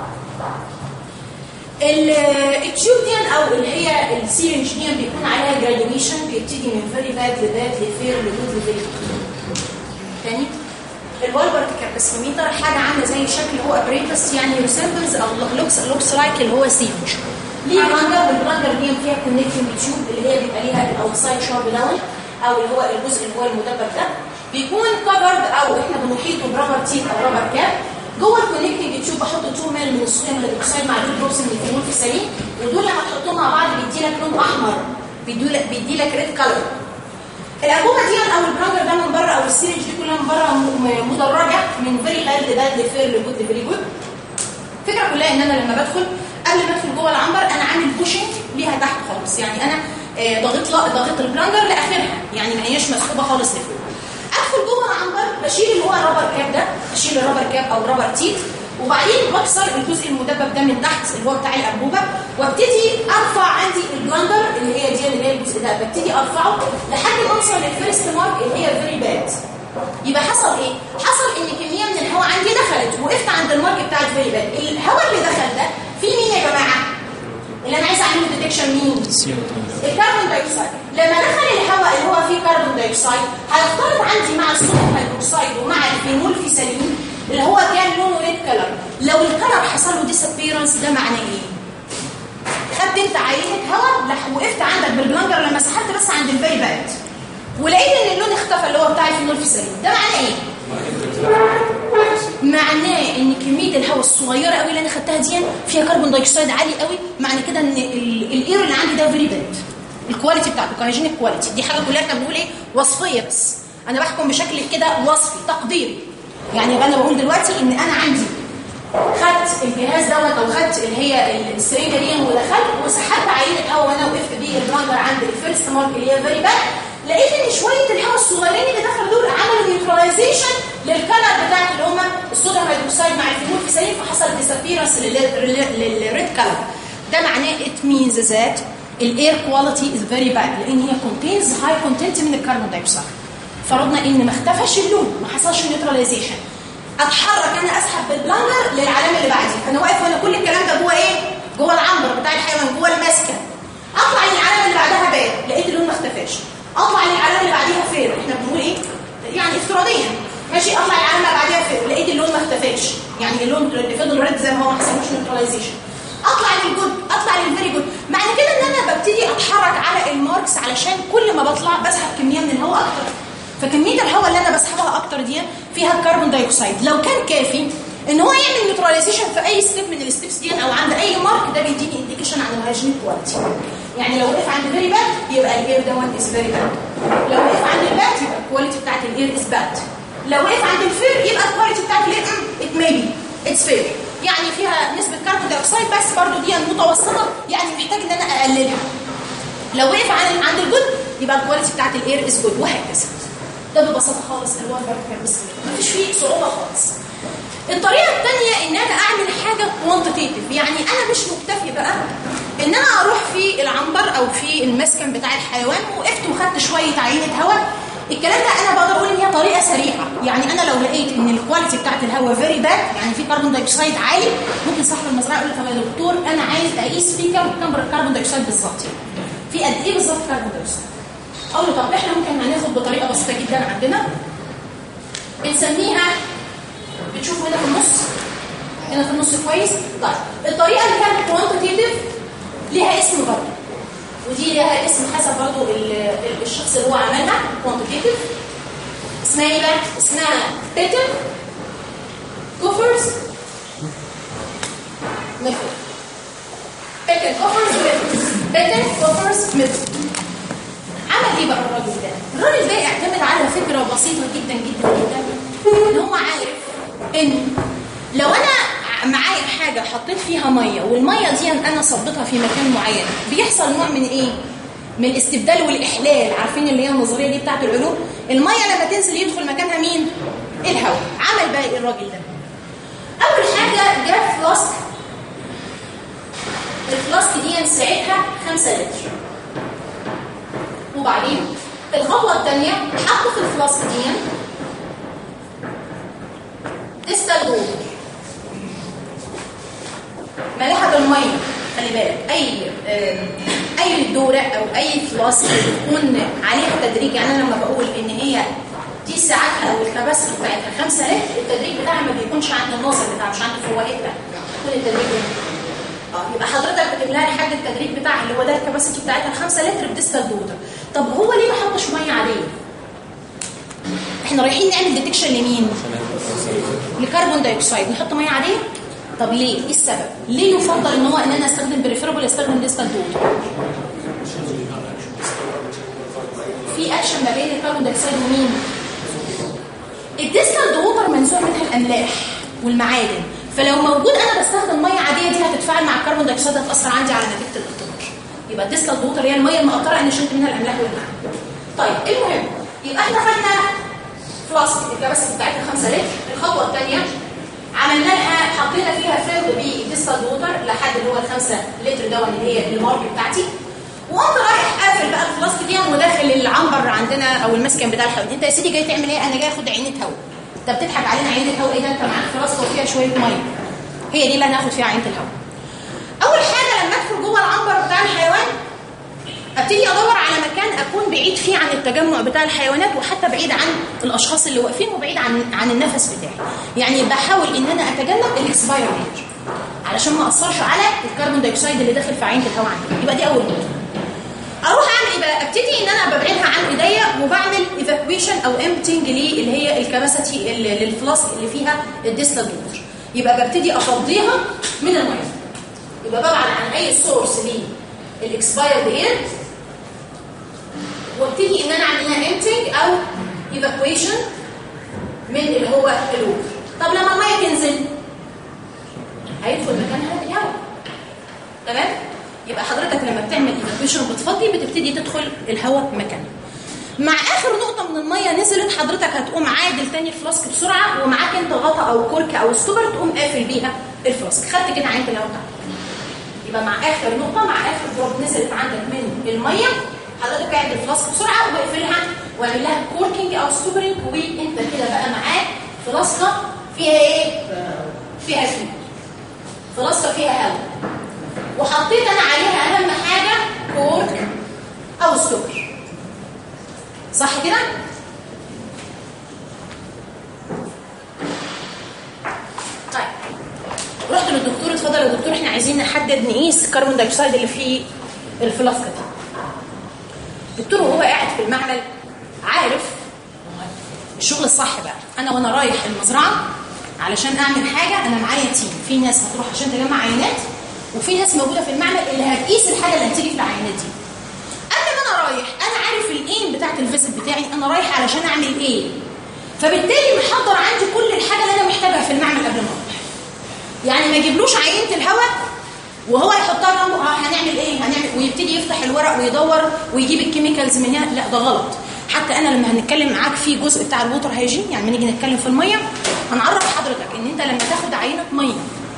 التيوب دي او اللي هي السيرنج دي بيكون عليها جراديويشن بيبتدي من فيري باد لباد لفير لجود لفيري تاني الوالبرت كاباسيميتر حاجه عامله زي شكل هو ابريتس يعني ريسمبلز او لوكس لوكس لايك اللي هو سيرنج ليه بلانجر والبلانجر دي فيها كونكتنج تيوب اللي هي بيبقى ليها الاوتسايد شارب داون او اللي هو الجزء اللي هو المدبب ده بيكون كفرد او احنا بنحيطه برابر تيب او رابر كاب جوه الكونكتنج تيوب بحط 2 مل من الصوديوم هيدروكسيد مع 2 دروبس من الفينول في السليم ودول لما تحطهم مع بعض بيدي لك لون احمر بيدي لك بيدي لك ريد كلر الانبوبه دي او البرانجر ده من بره او السيرنج دي كلها من بره م- مدرجه من فيري باد لباد لفير لجود لفيري جود الفكره كلها ان انا لما بدخل قبل ما ادخل جوه العنبر انا عامل بوشنج ليها تحت خالص يعني انا آه، ضغط لا ضغط البلانجر لاخرها يعني ما هياش مسحوبه خالص لفوق ادخل جوه العنبر بشيل اللي هو الرابر كاب ده بشيل الرابر كاب او الرابر تيت وبعدين بكسر الجزء المدبب ده من تحت اللي هو بتاع الانبوبه وابتدي ارفع عندي البلانجر اللي هي دي اللي هي الجزء ده ببتدي ارفعه لحد ما اوصل للفيرست مارك اللي هي فيري باد يبقى حصل ايه؟ حصل ان كميه من الهواء عندي دخلت وقفت عند المارك بتاع الفيري باد الهواء اللي دخل ده في مين يا جماعه؟ اللي انا عايزه اعمله ديتكشن مين CO2 الكربون دايوكسيد لما دخل الهواء اللي هو فيه كربون دايوكسيد هيختلط عندي مع الصوديوم هيدروكسيد ومع الفينول فيسالين اللي هو كان لونه ريد كلر لو الكلر حصل له ديسابيرنس ده معناه ايه خدت انت عينه هواء لح وقفت عندك بالبلانجر لما سحبت بس عند الفيري باد ولقيت ان اللون اختفى اللي هو بتاع الفينول فيسالين ده معناه ايه معناه ان كميه الهواء الصغيره قوي اللي انا خدتها دي فيها كربون دايوكسيد عالي قوي معنى كده ان ال- الاير اللي عندي ده فيري باد الكواليتي بتاعته كهيجينيك كواليتي دي حاجه كلها احنا بنقول ايه وصفيه بس انا بحكم بشكل كده وصفي تقديري يعني يبقى انا بقول دلوقتي ان انا عندي خدت الجهاز دوت او خدت اللي هي السرينجه دي ودخلت وسحبت عينه هواء وانا وقفت بيه البلانجر عند الفيرست مارك اللي هي فيري باد لقيت ان شويه الهواء الصغيرين اللي دخلوا دول عملوا نيوتراليزيشن للكلر بتاعت اللي هم الصوديوم هيدروكسيد مع الفينول فيسالين فحصل ديسابيرنس للريد كلر ده معناه it means that الاير كواليتي از فيري باد لان هي contains هاي كونتنت من الكربون دايوكسيد فرضنا ان ما اختفاش اللون ما حصلش نيوتراليزيشن اتحرك انا اسحب بالبلانجر للعلامه اللي بعديه انا واقف وانا كل الكلام ده جوه ايه جوه العنبر بتاع الحيوان جوه الماسكه اطلع للعلامه اللي بعدها باد لقيت اللون ما اختفاش اطلع للعلامه اللي بعديها فير احنا بنقول ايه يعني افتراضيا ماشي اطلع العلامه اللي بعديها فير لقيت اللون ما اختفاش يعني اللون اللي فضل ريد زي ما هو ما حصلوش نيوتراليزيشن اطلع للجود اطلع للفيري جود معنى كده ان انا ببتدي اتحرك على الماركس علشان كل ما بطلع بسحب كميه من الهواء اكتر فكميه الهواء اللي انا بسحبها اكتر دي فيها الكربون دايوكسيد لو كان كافي ان هو يعمل نيوتراليزيشن في اي ستيب من الستيبس دي او عند اي مارك ده بيديني انديكيشن عن الهايجينيك كواليتي يعني لو وقف عند فيري باد يبقى الاير ده وان از فيري باد لو وقف عند الباد يبقى الكواليتي بتاعت الاير از باد لو وقف عند الفير يبقى الكواليتي بتاعت الاير ات ميبي اتس فير يعني فيها نسبه كربون دايوكسيد بس برضو دي متوسطه يعني محتاج ان انا اقللها لو وقف عند عند الجود يبقى الكواليتي بتاعت الاير از جود وهكذا ده ببساطه خالص الوان برضه بس مفيش فيه صعوبه خالص الطريقه الثانيه ان انا اعمل حاجه كوانتيتيف يعني انا مش مكتفي بقى ان انا اروح في العنبر او في المسكن بتاع الحيوان وقفت وخدت شويه عينه هواء الكلام ده انا بقدر اقول ان هي طريقه سريعه يعني انا لو لقيت ان الكواليتي بتاعت الهواء فيري باد يعني في كربون دايوكسيد عالي ممكن صاحب المزرعه يقول لي طب يا دكتور انا عايز اقيس في كام كام كربون دايوكسيد بالظبط في قد ايه بالظبط كربون دايوكسيد اقول له طب احنا ممكن هناخد بطريقه بسيطه جدا عندنا بنسميها بتشوفوا هنا في النص هنا في النص كويس طيب الطريقه اللي كانت كوانتيتيف ليها اسم برضه ودي ليها اسم حسب برضه ال- ال- الشخص اللي هو عملها كوانتيتيف اسمها ايه بقى اسمها بيتر كوفرز ميثود بيتر كوفرز ميثود بيتر كوفرز ميثود عمل ايه بقى الراجل ده الراجل ده اعتمد على فكره بسيطه جدا جدا جدا ان هو عارف ان لو انا معايا حاجه حطيت فيها ميه والميه دي انا صبتها في مكان معين بيحصل نوع من ايه من الاستبدال والاحلال عارفين اللي هي النظريه دي بتاعت العلوم الميه لما تنزل يدخل مكانها مين الهواء عمل بقى ايه الراجل ده اول حاجه جاب فلاسك الفلاسك دي ساعتها 5 لتر وبعدين الخطوه الثانيه حط في الفلاسك دي ديستال ووتر ملاحه الميه خلي بالك اي آم، اي دوره او اي فلاسك بتكون عليها تدريج يعني انا لما بقول ان هي دي ساعتها او الكباسيتي بتاعتها 5 لتر التدريج بتاعها ما بيكونش عند الناصر بتاعها مش عند فوائدها بيكون التدريج هنا اه يبقى حضرتك بتجيب لها لحد التدريج بتاعها اللي هو ده الكباسيتي بتاعتها 5 لتر بديستال ووتر طب هو ليه ما حطش ميه عاديه احنا رايحين نعمل ديتكشن لمين لكربون دايوكسيد نحط ميه عاديه طب ليه ايه السبب ليه يفضل ان هو ان انا استخدم بريفيربل استخدم ديستال ووتر في اكشن ما بين الكربون دايوكسيد ومين الديستال ووتر منزوع منها الاملاح والمعادن فلو موجود انا بستخدم ميه عاديه دي هتتفاعل مع الكربون دايوكسيد هتاثر عندي على نتيجه الاختبار يبقى الديستال ووتر هي الميه المقطره انا شلت منها الاملاح والمعادن طيب المهم يبقى احنا خدنا فلاسك الكباسيتي بتاعتها 5 لتر الخطوه الثانيه عملنا لها حطينا فيها فيلد بديستال ووتر لحد اللي هو ال 5 لتر ده اللي هي المارك بتاعتي وقمت رايح قافل بقى الفلاسك دي وداخل العنبر عندنا او المسكن بتاع الحيوان انت يا سيدي جاي تعمل ايه انا جاي اخد عينه هواء انت بتضحك علينا عينه هواء ايه ده انت معاك فلاسك وفيها شويه ميه هي دي اللي انا هاخد فيها عينه الهواء اول حاجه لما ادخل جوه جوه العنبر بتاع الحيوان ابتدي ادور على مكان اكون بعيد فيه عن التجمع بتاع الحيوانات وحتى بعيد عن الاشخاص اللي واقفين وبعيد عن عن النفس بتاعي يعني بحاول ان انا اتجنب الاكسباير ريت علشان ما اثرش على الكربون دايوكسيد اللي داخل في عينه الهواء عندي يبقى دي اول نقطه اروح اعمل ايه بقى ابتدي ان انا ببعدها عن ايديا وبعمل ايفاكويشن او امبتنج ليه اللي هي الكباسيتي للفلاسك اللي فيها الديستال ووتر يبقى ببتدي افضيها من الميه يبقى ببعد عن اي سورس للاكسبايرد اير وابتدي ان انا اعمل لها امبتنج او ايفاكويشن من اللي هو الووتر طب لما الميه تنزل هيدخل مكانها الهواء تمام يبقى حضرتك لما بتعمل ايفاكويشن وبتفضي بتبتدي تدخل الهواء مكانها مع اخر نقطه من الميه نزلت حضرتك هتقوم عادل تاني الفلاسك بسرعه ومعاك انت غطا او كرك او ستوبر تقوم قافل بيها الفلاسك خدت كده عينه الهواء بتاعتك يبقى مع اخر نقطه مع اخر دروب نزلت عندك من الميه حضرتك قاعد الفلاسك بسرعه واقفلها واعمل لها كوركينج او ستوبرنج وانت كده بقى معاك فلاسكه فيها ايه؟ فيها فلويد فلاسكه فيها هواء وحطيت انا عليها اهم حاجه كورك او ستوبر صح كده؟ طيب رحت للدكتور اتفضل يا دكتور احنا عايزين نحدد نقيس الكربون دايوكسيد اللي في الفلاسكه دي الدكتور وهو قاعد في المعمل عارف الشغل الصح بقى انا وانا رايح المزرعه علشان اعمل حاجه انا معايا تيم في ناس هتروح عشان تجمع عينات وفي ناس موجوده في المعمل اللي هتقيس الحاجه اللي هتيجي في العينات دي قبل ما انا رايح انا عارف الايم بتاعت الفيزيت بتاعي انا رايح علشان اعمل ايه فبالتالي محضر عندي كل الحاجه اللي انا محتاجها في المعمل قبل ما اروح يعني ما يجيبلوش عينه الهواء وهو يحطها جنبه اه هنعمل ايه هنعمل ويبتدي يفتح الورق ويدور ويجيب الكيميكالز من هنا لا ده غلط حتى انا لما هنتكلم معاك في جزء بتاع الووتر هيجين يعني لما نيجي نتكلم في الميه هنعرف حضرتك ان انت لما تاخد عينه ميه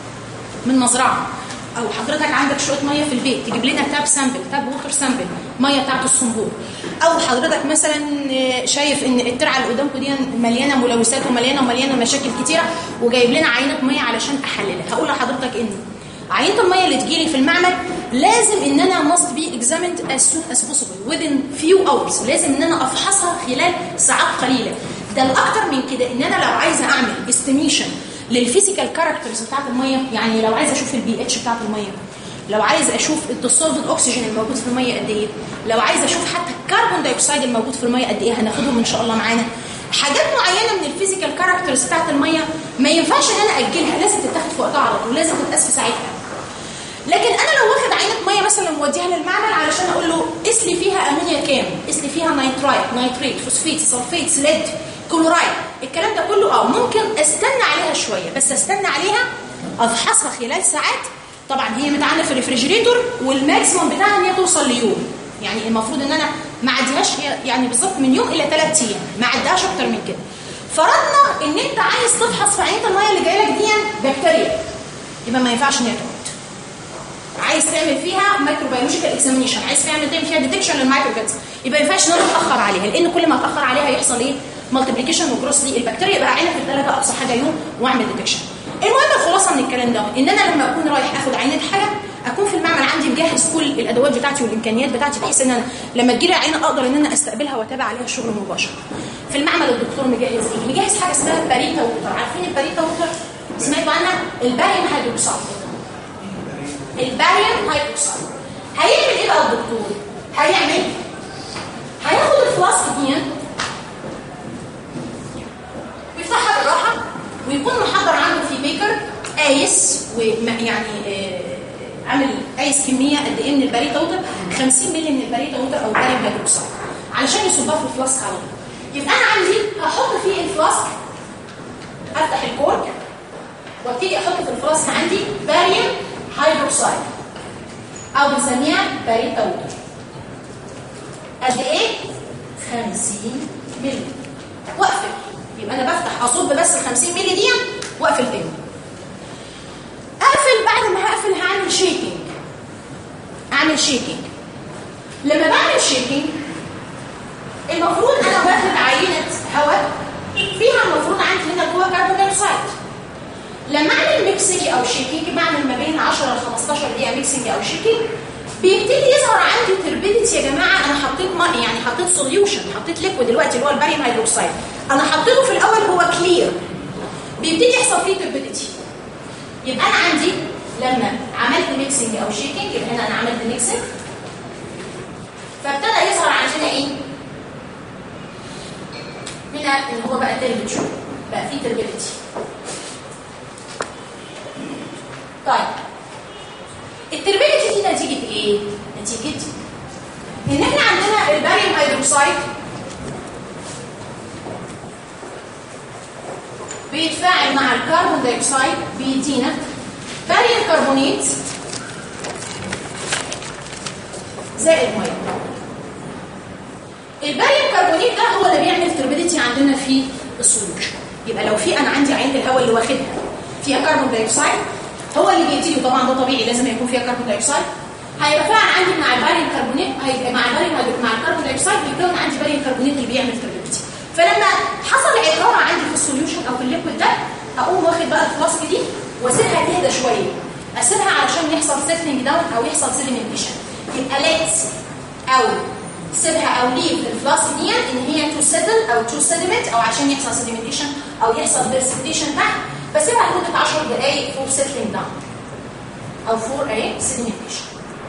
من مزرعه او حضرتك عندك شويه ميه في البيت تجيب لنا تاب سامبل تاب ووتر سامبل ميه بتاعت الصنبور او حضرتك مثلا شايف ان الترعه اللي قدامكم دي مليانه ملوثات ومليانه ومليانه مشاكل كتيره وجايب لنا عينه ميه علشان احللها هقول لحضرتك ان عينه الميه اللي تجيلي في المعمل لازم ان انا must be examined as soon as possible within few hours لازم ان انا افحصها خلال ساعات قليله ده الاكتر من كده ان انا لو عايزه اعمل استيميشن للفيزيكال كاركترز بتاعت الميه يعني لو عايزه اشوف البي اتش بتاعت الميه لو عايز اشوف الديسولفد اوكسجين الموجود في الميه قد ايه لو عايز اشوف حتى الكربون دايوكسيد الموجود في الميه قد ايه هناخدهم ان شاء الله معانا حاجات معينه من الفيزيكال كاركترز بتاعت الميه ما ينفعش ان انا اجلها لازم تتاخد في وقتها على طول لازم تتقاس في ساعتها لكن انا لو واخد عينه ميه مثلا موديها للمعمل علشان اقول له قيس لي فيها امونيا كام قيس لي فيها نيترايت نيتريت فوسفيت سلفيت ليد كلورايد الكلام ده كله اه ممكن استنى عليها شويه بس استنى عليها افحصها خلال ساعات طبعا هي متعامله في الريفريجريتور والماكسيموم بتاعها ان هي توصل ليوم يعني المفروض ان انا ما اعديهاش هي يعني بالظبط من يوم الى ثلاث ايام ما اعديهاش اكتر من كده فرضنا ان انت عايز تفحص في عينه الميه اللي جايه لك دي بكتيريا يبقى ما ينفعش ان هي تقعد عايز تعمل فيها مايكروبيولوجيكال اكزامينشن عايز تعمل تعمل فيها ديتكشن للمايكروبيولز يبقى ما ينفعش ان انا اتاخر عليها لان كل ما اتاخر عليها يحصل ايه مالتيبليكيشن وجروس دي البكتيريا يبقى عينها في الثلاجه اقصى حاجه يوم واعمل ديتكشن المهم الخلاصه من الكلام ده ان انا لما اكون رايح اخد عينه حاجه اكون في المعمل عندي مجهز كل الادوات بتاعتي والامكانيات بتاعتي بحيث ان انا لما تجيلي عينه اقدر ان انا استقبلها واتابع عليها الشغل مباشره في المعمل الدكتور مجهز ايه مجهز حاجه اسمها باريتا ووتر عارفين الباريتا ووتر سمعتوا عنها الباريوم هيدروكسيد الباريوم هيدروكسيد هيعمل ايه بقى الدكتور هيعمل هياخد الفلاسك دي ويفتحها بالراحه ويكون محضر عنده في بيكر قايس ويعني آه عامل قايس كميه قد ايه من الباريتا ووتر 50 مللي من الباريتا ووتر او باريوم هيدروكسيد علشان يصبها في الفلاسك على طول يبقى انا عندي هحط فيه الفلاسك افتح الكورك وابتدي احط في الفلاسك عندي باريوم هيدروكسيد او بنسميها باريتا ووتر قد ايه 50 مللي واقفل يبقى انا بفتح اصب بس ال 50 مللي دي واقفل تاني اقفل بعد ما هقفل هعمل شيكينج اعمل شيكينج لما بعمل شيكينج المفروض انا واخد عينه هواء فيها المفروض عندي هنا جوه كربون دايوكسيد لما اعمل ميكسنج او شيكينج بعمل ما بين 10 ل 15 دقيقه ميكسنج او شيكينج بيبتدي يظهر عندي تربيديتي يا جماعه انا حطيت ماء يعني حطيت سوليوشن حطيت ليكويد دلوقتي اللي هو الباريوم هيدروكسيد انا حطيته في الاول هو كلير بيبتدي يحصل فيه تربيديتي يبقى انا عندي لما عملت ميكسنج او شيكنج يبقى هنا انا عملت ميكسنج فابتدى يظهر عندنا ايه؟ هنا اللي هو بقى تربيتشر بقى فيه تربيديتي طيب التربيديتي دي نتيجه ايه؟ نتيجه ان احنا عندنا الباريوم هيدروكسيد بيتفاعل مع الكربون دايوكسيد بيدينا باريوم كربونيت زائد ميه الباريوم كربونيت ده هو اللي بيعمل تربيديتي عندنا في السوليوشن يبقى لو في انا عندي عينه الهواء اللي واخدها فيها كربون دايوكسيد هو اللي بيبتدي طبعا ده طبيعي لازم يكون فيها كربون دايوكسيد هيتفاعل عندي مع الباريوم كربونيت هيبقى مع الباريوم مع الكربون دايوكسيد بيكون عندي باريوم كربونيت اللي بيعمل تربيديتي فلما حصل عقاره عندي في السوليوشن او في الليكويد ده هقوم واخد بقى الفلاسك دي واسيبها تهدى شويه اسيبها علشان يحصل سيتلينج داون او يحصل سيديمنتيشن يبقى ليت او سيبها او ليف الفلاسك دي ان هي تو سيتل او تو سيديمنت او عشان يحصل سيديمنتيشن او يحصل برسبتيشن تحت بسيبها لمده 10 دقائق فور سيتلينج داون او فور ايه سيديمنتيشن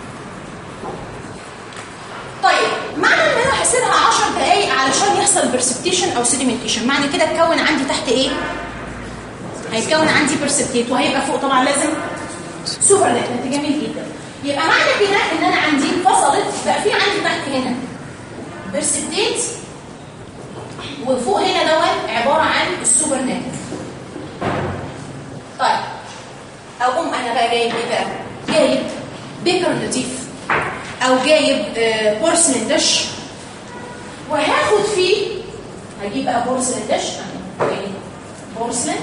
طيب معنى ان انا هسيبها 10 دقائق علشان يحصل برسبتيشن او سيديمنتيشن معنى كده اتكون عندي تحت ايه هيتكون عندي برسبتيت وهيبقى فوق طبعا لازم سوبر نت جميل جدا يبقى معنى كده ان انا عندي فصلت بقى في عندي تحت هنا برسبتيت وفوق هنا دوت عباره عن السوبر نت طيب اقوم انا بقى جايب ايه بقى جايب بيكر لطيف او جايب بورسلين دش وهاخد فيه هجيب بقى بورسلين دش بورسلين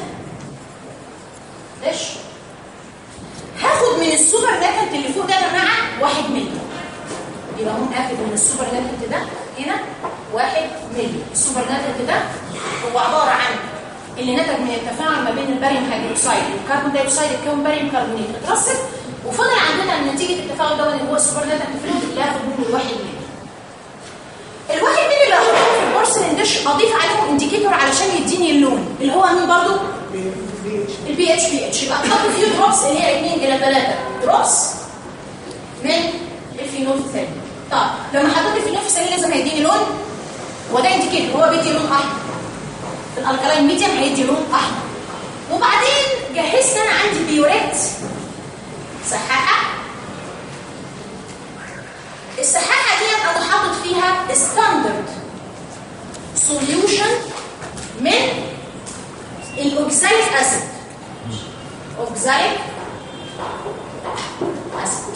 دش هاخد من السوبر ناتنت اللي فوق ده يا جماعه واحد ملي يبقى هم اخد من السوبر ناتنت ده هنا واحد ملي السوبر ناتنت ده هو عباره عن اللي نتج من التفاعل ما بين الباريوم هيدروكسيد والكربون دايوكسيد اتكون باريوم كربونيت اترسب وفضل عندنا نتيجه التفاعل ده اللي هو السوبر ناتنت فلويد اللي هاخد منه الواحد ملي الواحد ملي اللي هحطهم في البورسلين ديش اضيف عليهم انديكيتور علشان يديني اللون اللي هو مين برضه البي اتش بي اتش يبقى احط فيه دروبس اللي هي 2 الى 3 دروبس من الفينول الثاني طب لما حطيت الفينول الثاني لازم هيديني لون وده انديكيتور هو بيدي لون احمر في الالكلاين ميديم هيدي لون احمر وبعدين جهزت انا عندي بيوريت سحاحه السحاحه ديت انا حاطط فيها ستاندرد سوليوشن من الاوكساليك اسيد اوكساليك اسيد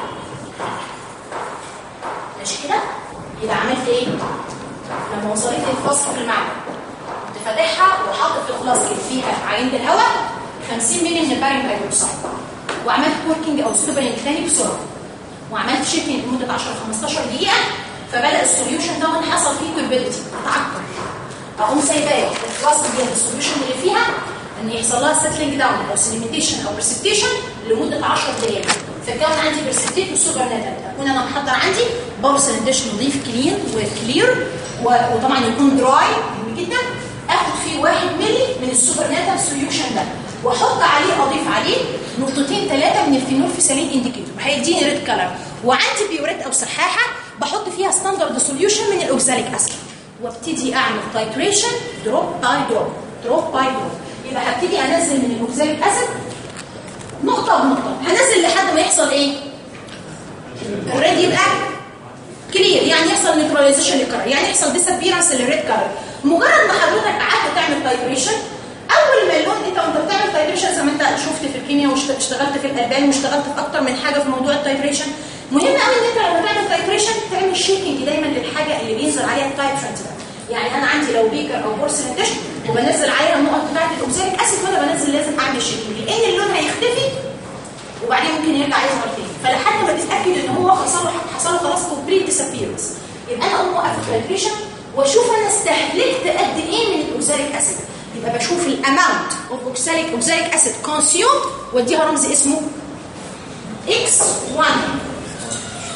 ماشي كده يبقى عملت ايه لما وصلت لي الفصل في المعمل كنت فاتحها وحاطط في الفلاسك فيها عينه الهواء 50 مللي من الباريوم هيدروكسيد وعملت كوركينج او سوبرينج تاني بسرعه وعملت شيكينج لمده 10 15 دقيقه فبدا السوليوشن ده حصل فيه كوربيليتي اتعكر اقوم سايباه الفلاسك دي السوليوشن اللي فيها ان يحصل لها سيتلينج داون او سيليميتيشن او برسبتيشن لمده 10 دقائق فكان عندي برسبتيت وسوبر ناتال اكون انا محضر عندي بورسلين ديش نظيف كلين وكلير وطبعا يكون دراي مهم جدا اخد فيه 1 مللي من السوبر ناتال سوليوشن ده واحط عليه اضيف عليه نقطتين ثلاثه من الفينول فيسالين انديكيتور هيديني ريد كلر وعندي بيوريت او سحاحه بحط فيها ستاندرد سوليوشن من الاوكساليك اسيد وابتدي اعمل تايتريشن دروب باي دروب دروب باي دروب يبقى هبتدي انزل من الاوكساليك اسيد نقطه بنقطه هنزل لحد ما يحصل ايه الريد يبقى كلير يعني يحصل نيوتراليزيشن للكلر يعني يحصل ديسابيرنس للريد كلر مجرد ما حضرتك قعدت تعمل تايتريشن اول ما اللون انت وانت بتعمل تايتريشن زي ما انت شفت في الكيمياء واشتغلت في الالبان واشتغلت في اكتر من حاجه في موضوع التايتريشن مهم قوي ان انت لما تعمل تايتريشن تعمل شيكنج دايما للحاجه اللي بينزل عليها التايترنت ده يعني انا عندي لو بيكر او بورسلين ديش وبنزل عليها النقط بتاعت الاوكساليك اسيد وانا بنزل لازم اعمل شيكنج لان اللون هيختفي وبعدين ممكن يرجع يظهر تاني فلحد ما تتاكد ان هو حصل له حصل له خلاص كومبليت ديسابيرنس يبقى انا اقوم اوقف التايتريشن واشوف انا استهلكت قد ايه من الاوكساليك اسيد يبقى بشوف الاماونت اوف اوكساليك اوكساليك اسيد كونسيوم واديها رمز اسمه X1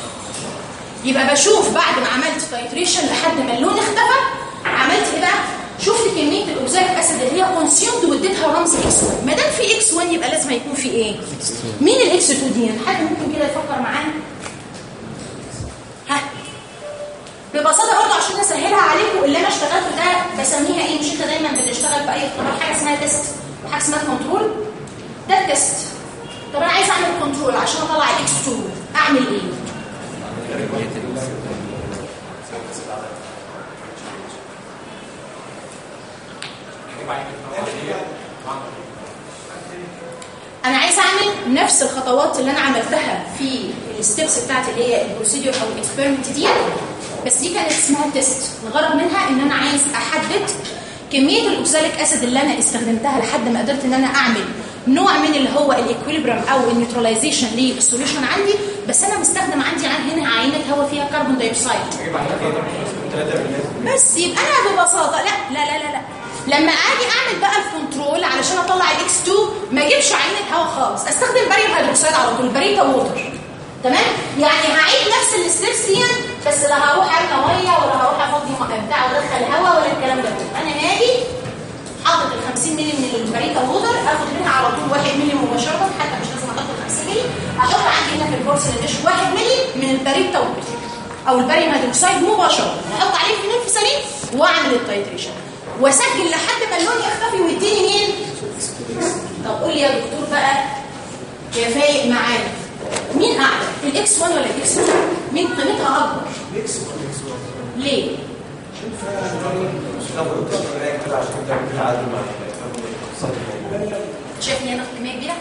يبقى بشوف بعد ما عملت تايتريشن لحد ما اللون اختفى عملت ايه بقى شفت كميه الاوكساليك اسيد اللي هي كونسيومد واديتها رمز اكس 1 ما دام في اكس 1 يبقى لازم يكون في ايه مين الاكس 2 دي حد ممكن كده يفكر معانا ها ببساطه برضه عشان اسهلها عليكم اللي انا اشتغلته ده بسميها ايه مش انت دايما بتشتغل في اي اختبار حاجه اسمها تيست وحاجه اسمها كنترول ده التيست طب انا عايز اعمل كنترول عشان اطلع الاكس 2 اعمل ايه انا عايز اعمل نفس الخطوات اللي انا عملتها في الستبس بتاعت اللي هي البروسيدور او الاكسبيرمنت دي بس دي كانت اسمها تيست الغرض منها ان انا عايز احدد كميه الاوكساليك اسيد اللي انا استخدمتها لحد ما قدرت ان انا اعمل نوع من اللي هو الاكويليبرم او النيوتراليزيشن للسوليوشن عندي بس انا مستخدم عندي عن هنا عينه هواء فيها كربون دايوكسيد بس يبقى انا ببساطه لا لا لا لا, لا. لما اجي اعمل بقى الكنترول علشان اطلع الاكس 2 ما اجيبش عينه هواء خالص استخدم باريوم هيدروكسيد على طول باريتا ووتر تمام يعني هعيد نفس الستبس دي بس لا هروح ارمي ميه ولا هروح افضي بتاع وادخل هواء ولا الكلام ده كله انا هاجي حاطط ال 50 مللي من الباريتا ووتر اخد منها على طول 1 مللي مباشره حتى مش لازم احط 50 مللي احط عندي هنا في البورسل ديش 1 مللي من الباريتا ووتر او الباريوم هيدروكسيد مباشره احط عليه فينول فسالين واعمل التايتريشن واسجل لحد ما اللون يختفي ويديني مين طب قول لي يا دكتور بقى يا فايق معانا مين اعلى الاكس 1 ولا الاكس 2 مين قيمتها اكبر ميكس ولا ميكس ولا ليه شايف ان هي ناخد كميه كبيره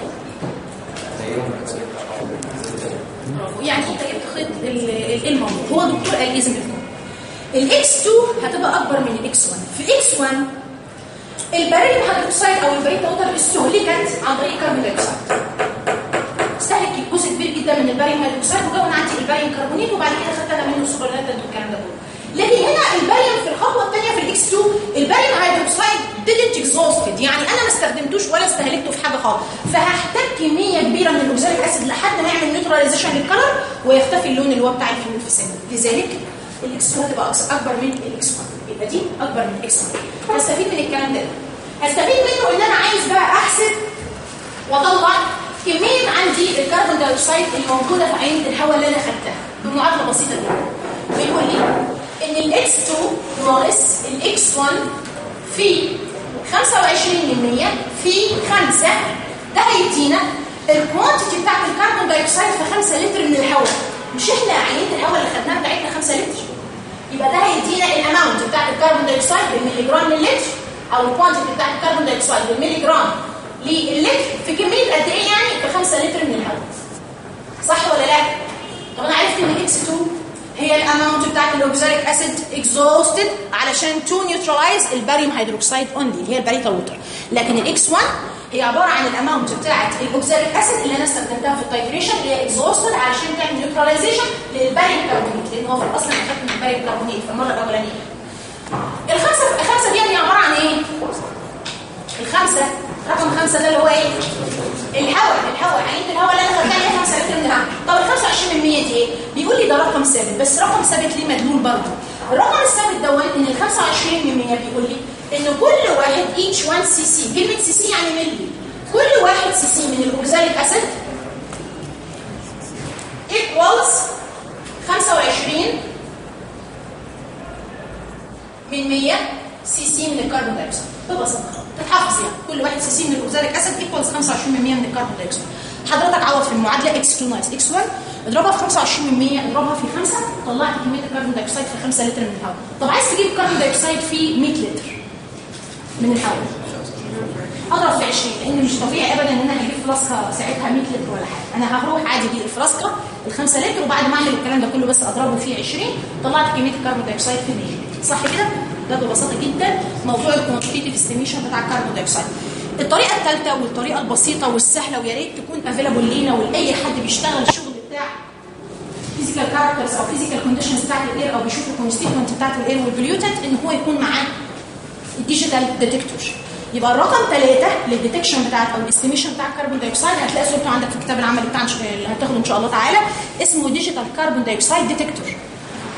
برافو يعني انت جبت خيط ال- ال- الموضوع هو دكتور قال لازم يكون الاكس 2 هتبقى اكبر من الاكس 1 في اكس 1 الباريوم هيدروكسيد او الباريتا ووتر استهلكت عن طريق كربون دايوكسيد استهلك جزء كبير جدا من الباريوم هيدروكسيد وكون عندي الباريوم كربونيت وبعد كده خدت انا منه سوبرلاتنت والكلام ده كله لكن هنا الباريوم في الخطوه الثانيه في الاكس 2 الباريوم هيدروكسيد didn't exhausted يعني انا ما استخدمتوش ولا استهلكته في حاجه خالص فهحتاج كميه كبيره من الاوكساليك اسيد لحد ما يعمل نيوتراليزيشن للكلر ويختفي اللون اللي هو بتاع الفينول في سنه لذلك الاكس 2 هتبقى أكس- اكبر من الاكس 1 يبقى دي اكبر من الاكس 1 هستفيد من الكلام ده هستفيد منه ان انا عايز بقى احسب واطلع كميه عندي الكربون دايوكسيد الموجوده في عينه الهواء اللي انا خدتها بمعادله بسيطه جدا بيقول لي ان الاكس 2 ناقص الاكس 1 في 25% في 5 ده هيدينا الكوانتيتي بتاعت الكربون دايوكسيد في 5 لتر من الهواء مش احنا عينه الهواء اللي خدناها بتاعتنا 5 لتر يبقى ده هيدينا الاماونت بتاعت الكربون دايوكسيد بالملي جرام للتر او الكوانتيتي بتاعت الكربون دايوكسيد بالملي جرام للتر في كميه قد ايه يعني في 5 لتر من الهواء صح ولا لا طب انا عرفت ان اكس 2 هي الاماونت بتاعت الاوكساليك اسيد اكزوستد علشان تو نيوترلايز الباريوم هيدروكسيد اونلي اللي هي الباريتا ووتر لكن الاكس 1 هي عباره عن الاماونت بتاعت الاوكساليك اسيد اللي انا استخدمتها في التايتريشن اللي هي اكزوستد علشان تعمل نيوتراليزيشن للباريوم كربونيت لان هو في الاصل انا خدت من الباريوم كربونيت في المره الاولانيه الخمسه الخمسه دي هي عباره عن ايه الخمسه رقم خمسه ده اللي هو ايه الهواء الهواء عينه الهواء اللي انا خدتها هي 5 لتر من الهواء طب ال 25% دي ايه بيقول لي ده رقم ثابت بس رقم ثابت ليه مدلول برضه الرقم الثابت دوت ان ال 25% بيقول لي ان كل واحد each 1 سي سي كلمه سي سي يعني ملي كل واحد سي سي من الاوكساليك اسيد equals 25 من 100 سي سي من الكربون دايوكسيد ببساطه تتحفظ يعني كل واحد سي سي من الاوكساليك اسيد ايكوالز 25% من الكربون دايوكسيد حضرتك عوض في المعادله اكس 2 ناقص اكس 1 اضربها في 25% اضربها في 5 طلعت كميه الكربون دايوكسيد في 5 لتر من الهواء طب عايز تجيب الكربون دايوكسيد في 100 لتر من الهواء اضرب في 20 لان مش طبيعي ابدا ان انا هجيب فلاسكه ساعتها 100 لتر ولا حاجه انا هروح عادي اجيب الفلاسكه ال 5 لتر وبعد ما اعمل الكلام ده كله بس اضربه في 20 طلعت كميه الكربون دايوكسيد في 100 صح كده ده ببساطه جدا موضوع الكوانتيتيف استيميشن بتاع الكربون دايوكسيد الطريقه الثالثه والطريقه البسيطه والسهله ويا ريت تكون افيلابل لينا ولاي حد بيشتغل الشغل بتاع فيزيكال كاركترز او فيزيكال كونديشنز بتاعت الاير او بيشوف الكونستيتوينت بتاعت الاير والبليوتنت ان هو يكون معاه الديجيتال ديتكتور يبقى الرقم ثلاثة للديتكشن بتاعت او الاستيميشن بتاع الكربون دايوكسيد هتلاقي صورته عندك في الكتاب العملي بتاع اللي هتاخده ان شاء الله تعالى اسمه ديجيتال كربون دايوكسيد ديتكتور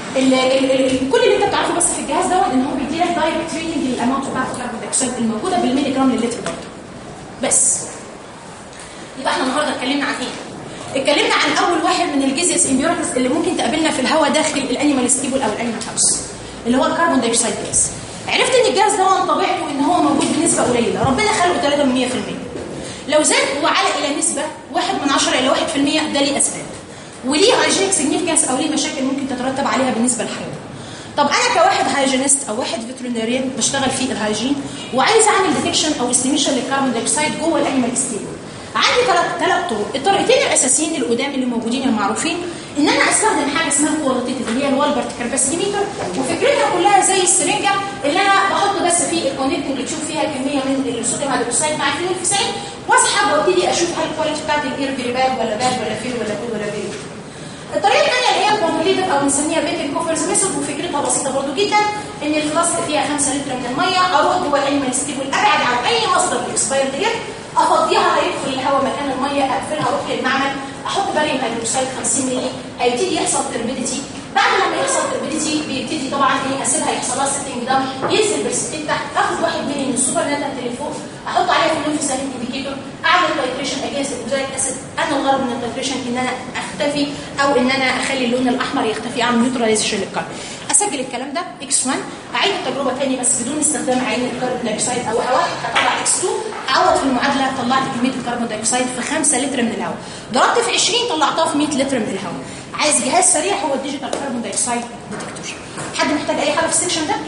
ال- ال- ال- كل اللي انت بتعرفه بس في الجهاز دوت ان هو بيدي لك دايركت ريدنج للاماونت بتاعت الكربون دايوكسيد الموجوده بالملي جرام للتر برضه بس يبقى احنا النهارده اتكلمنا عن ايه؟ اتكلمنا عن اول واحد من الجيزيس امبيورتس اللي ممكن تقابلنا في الهواء داخل الانيمال ستيبل او الانيمال هاوس اللي هو الكربون دايوكسيد جاز عرفت ان الجاز ده طبيعته ان هو موجود بنسبه قليله ربنا خلقه 3 من 100% لو زاد وعلى الى نسبه 1 من 10 الى 1% ده ليه اسباب وليه هايجينيك سيجنيفيكانس او ليه مشاكل ممكن تترتب عليها بالنسبه للحيوان طب انا كواحد هايجينست او واحد فيتريناريان بشتغل في الهايجين وعايز اعمل ديتكشن او استيميشن للكربون دايوكسيد جوه الانيمال ستيبل عندي ثلاث ثلاث طرق الطريقتين الاساسيين القدام اللي موجودين المعروفين ان انا استخدم حاجه اسمها كواليتيف اللي هي الوالبرت كارباسيميتر وفكرتها كلها زي السرنجه اللي انا بحط بس في الكونكتنج اللي تشوف فيها كميه من الصوديوم هيدروكسيد مع الفينول واسحب وابتدي اشوف هل الكواليتي بتاعت الاير فيري باد ولا باد ولا فيل ولا فيل ولا فيل الطريقه الثانيه اللي هي الكومبليتد او بنسميها بيكن كوفرز ميثود وفكرتها بسيطه برضو جدا ان الفلاسك فيها 5 لتر من الميه اروح جوه الانيمال ستيبل ابعد عن اي مصدر اكسبايرد اير افضيها هيدخل الهواء مكان الميه اقفلها اروح للمعمل احط باريوم هيدروكسيد 50 مللي هيبتدي يحصل تربيديتي بعد لما يحصل تربيديتي بيبتدي طبعا ايه اسيبها يحصل لها سيتنج داون ينزل برستين تحت اخد واحد مللي من السوبر ناتال اللي فوق احط عليها فلوم في سالين انديكيتور اعمل تايتريشن اجهز البوزايك اسيد انا الغرض من التايتريشن ان انا اختفي او ان انا اخلي اللون الاحمر يختفي اعمل نيوتراليزيشن للكربون اسجل الكلام ده اكس 1 اعيد التجربه تاني بس بدون استخدام عين الكربون دايوكسيد او هواء هطلع اكس 2 اعوض في المعادله طلعت كميه الكربون دايوكسيد في 5 لتر من الهواء ضربت في 20 طلعتها في 100 لتر من الهواء عايز جهاز سريع هو الديجيتال كربون دايوكسيد ديتكتور حد محتاج اي حاجه في السكشن ده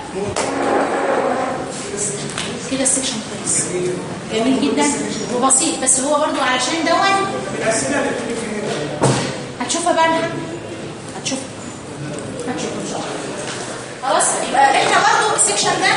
كده السكشن كويس جميل جدا وبسيط بس هو برضو علشان دوت الاسئله اللي بتيجي في هنا هتشوفها بقى محمد هتشوفها هتشوفها ان شاء الله خلاص يبقى احنا برضو السكشن ده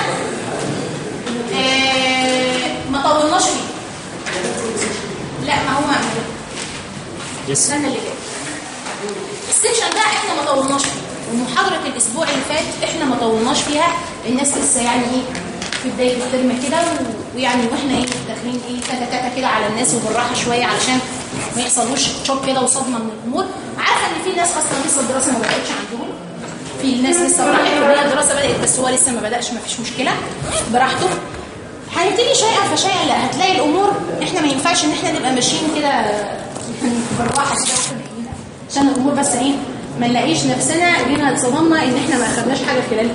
آه ما طولناش فيه لا ما هو لسه السنه اللي جايه السكشن ده احنا ما طولناش فيه ومحاضره الاسبوع اللي فات احنا ما طولناش فيها الناس لسه يعني ايه في بدايه الترم كده و- ويعني واحنا ايه داخلين ايه تاتا تاتا كده على الناس وبالراحه شويه علشان ما يحصلوش شوك كده وصدمه من الامور عارفه ان في ناس اصلا لسه الدراسه ما بداتش عندهم في ناس لسه راحت وهي الدراسه بدات بس هو لسه ما بداش ما فيش مشكله براحته هنبتدي شيئا فشيئا لا هتلاقي الامور احنا ما ينفعش ان احنا نبقى ماشيين كده يعني بالراحه كده واحنا جايين. عشان الامور بس ايه ما نلاقيش نفسنا جينا اتصدمنا ان احنا ما اخدناش حاجه خلال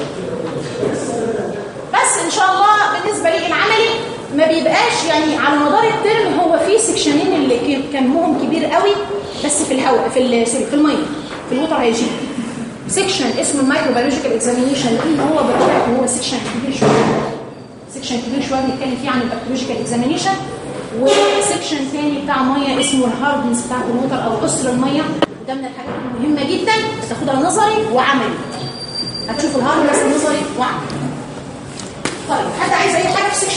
بس ان شاء الله بالنسبه لي العملي ما بيبقاش يعني على مدار الترم هو في سكشنين اللي ك- كمهم كبير قوي بس في الهواء في ال- سوري في الميه في الوتر هيجين سكشن اسمه المايكروبيولوجيكال اكزامينيشن لان هو بطبيعته هو سكشن كبير شويه سكشن كبير شويه بنتكلم فيه عن البكتيريولوجيكال اكزامينيشن وسكشن تاني بتاع ميه اسمه الهاردنس بتاعت الموتر او قصر الميه ده من الحاجات المهمه جدا هتاخدها نظري وعملي هتشوف الهاردنس نظري وعملي طيب حد عايز اي حاجه في السكشن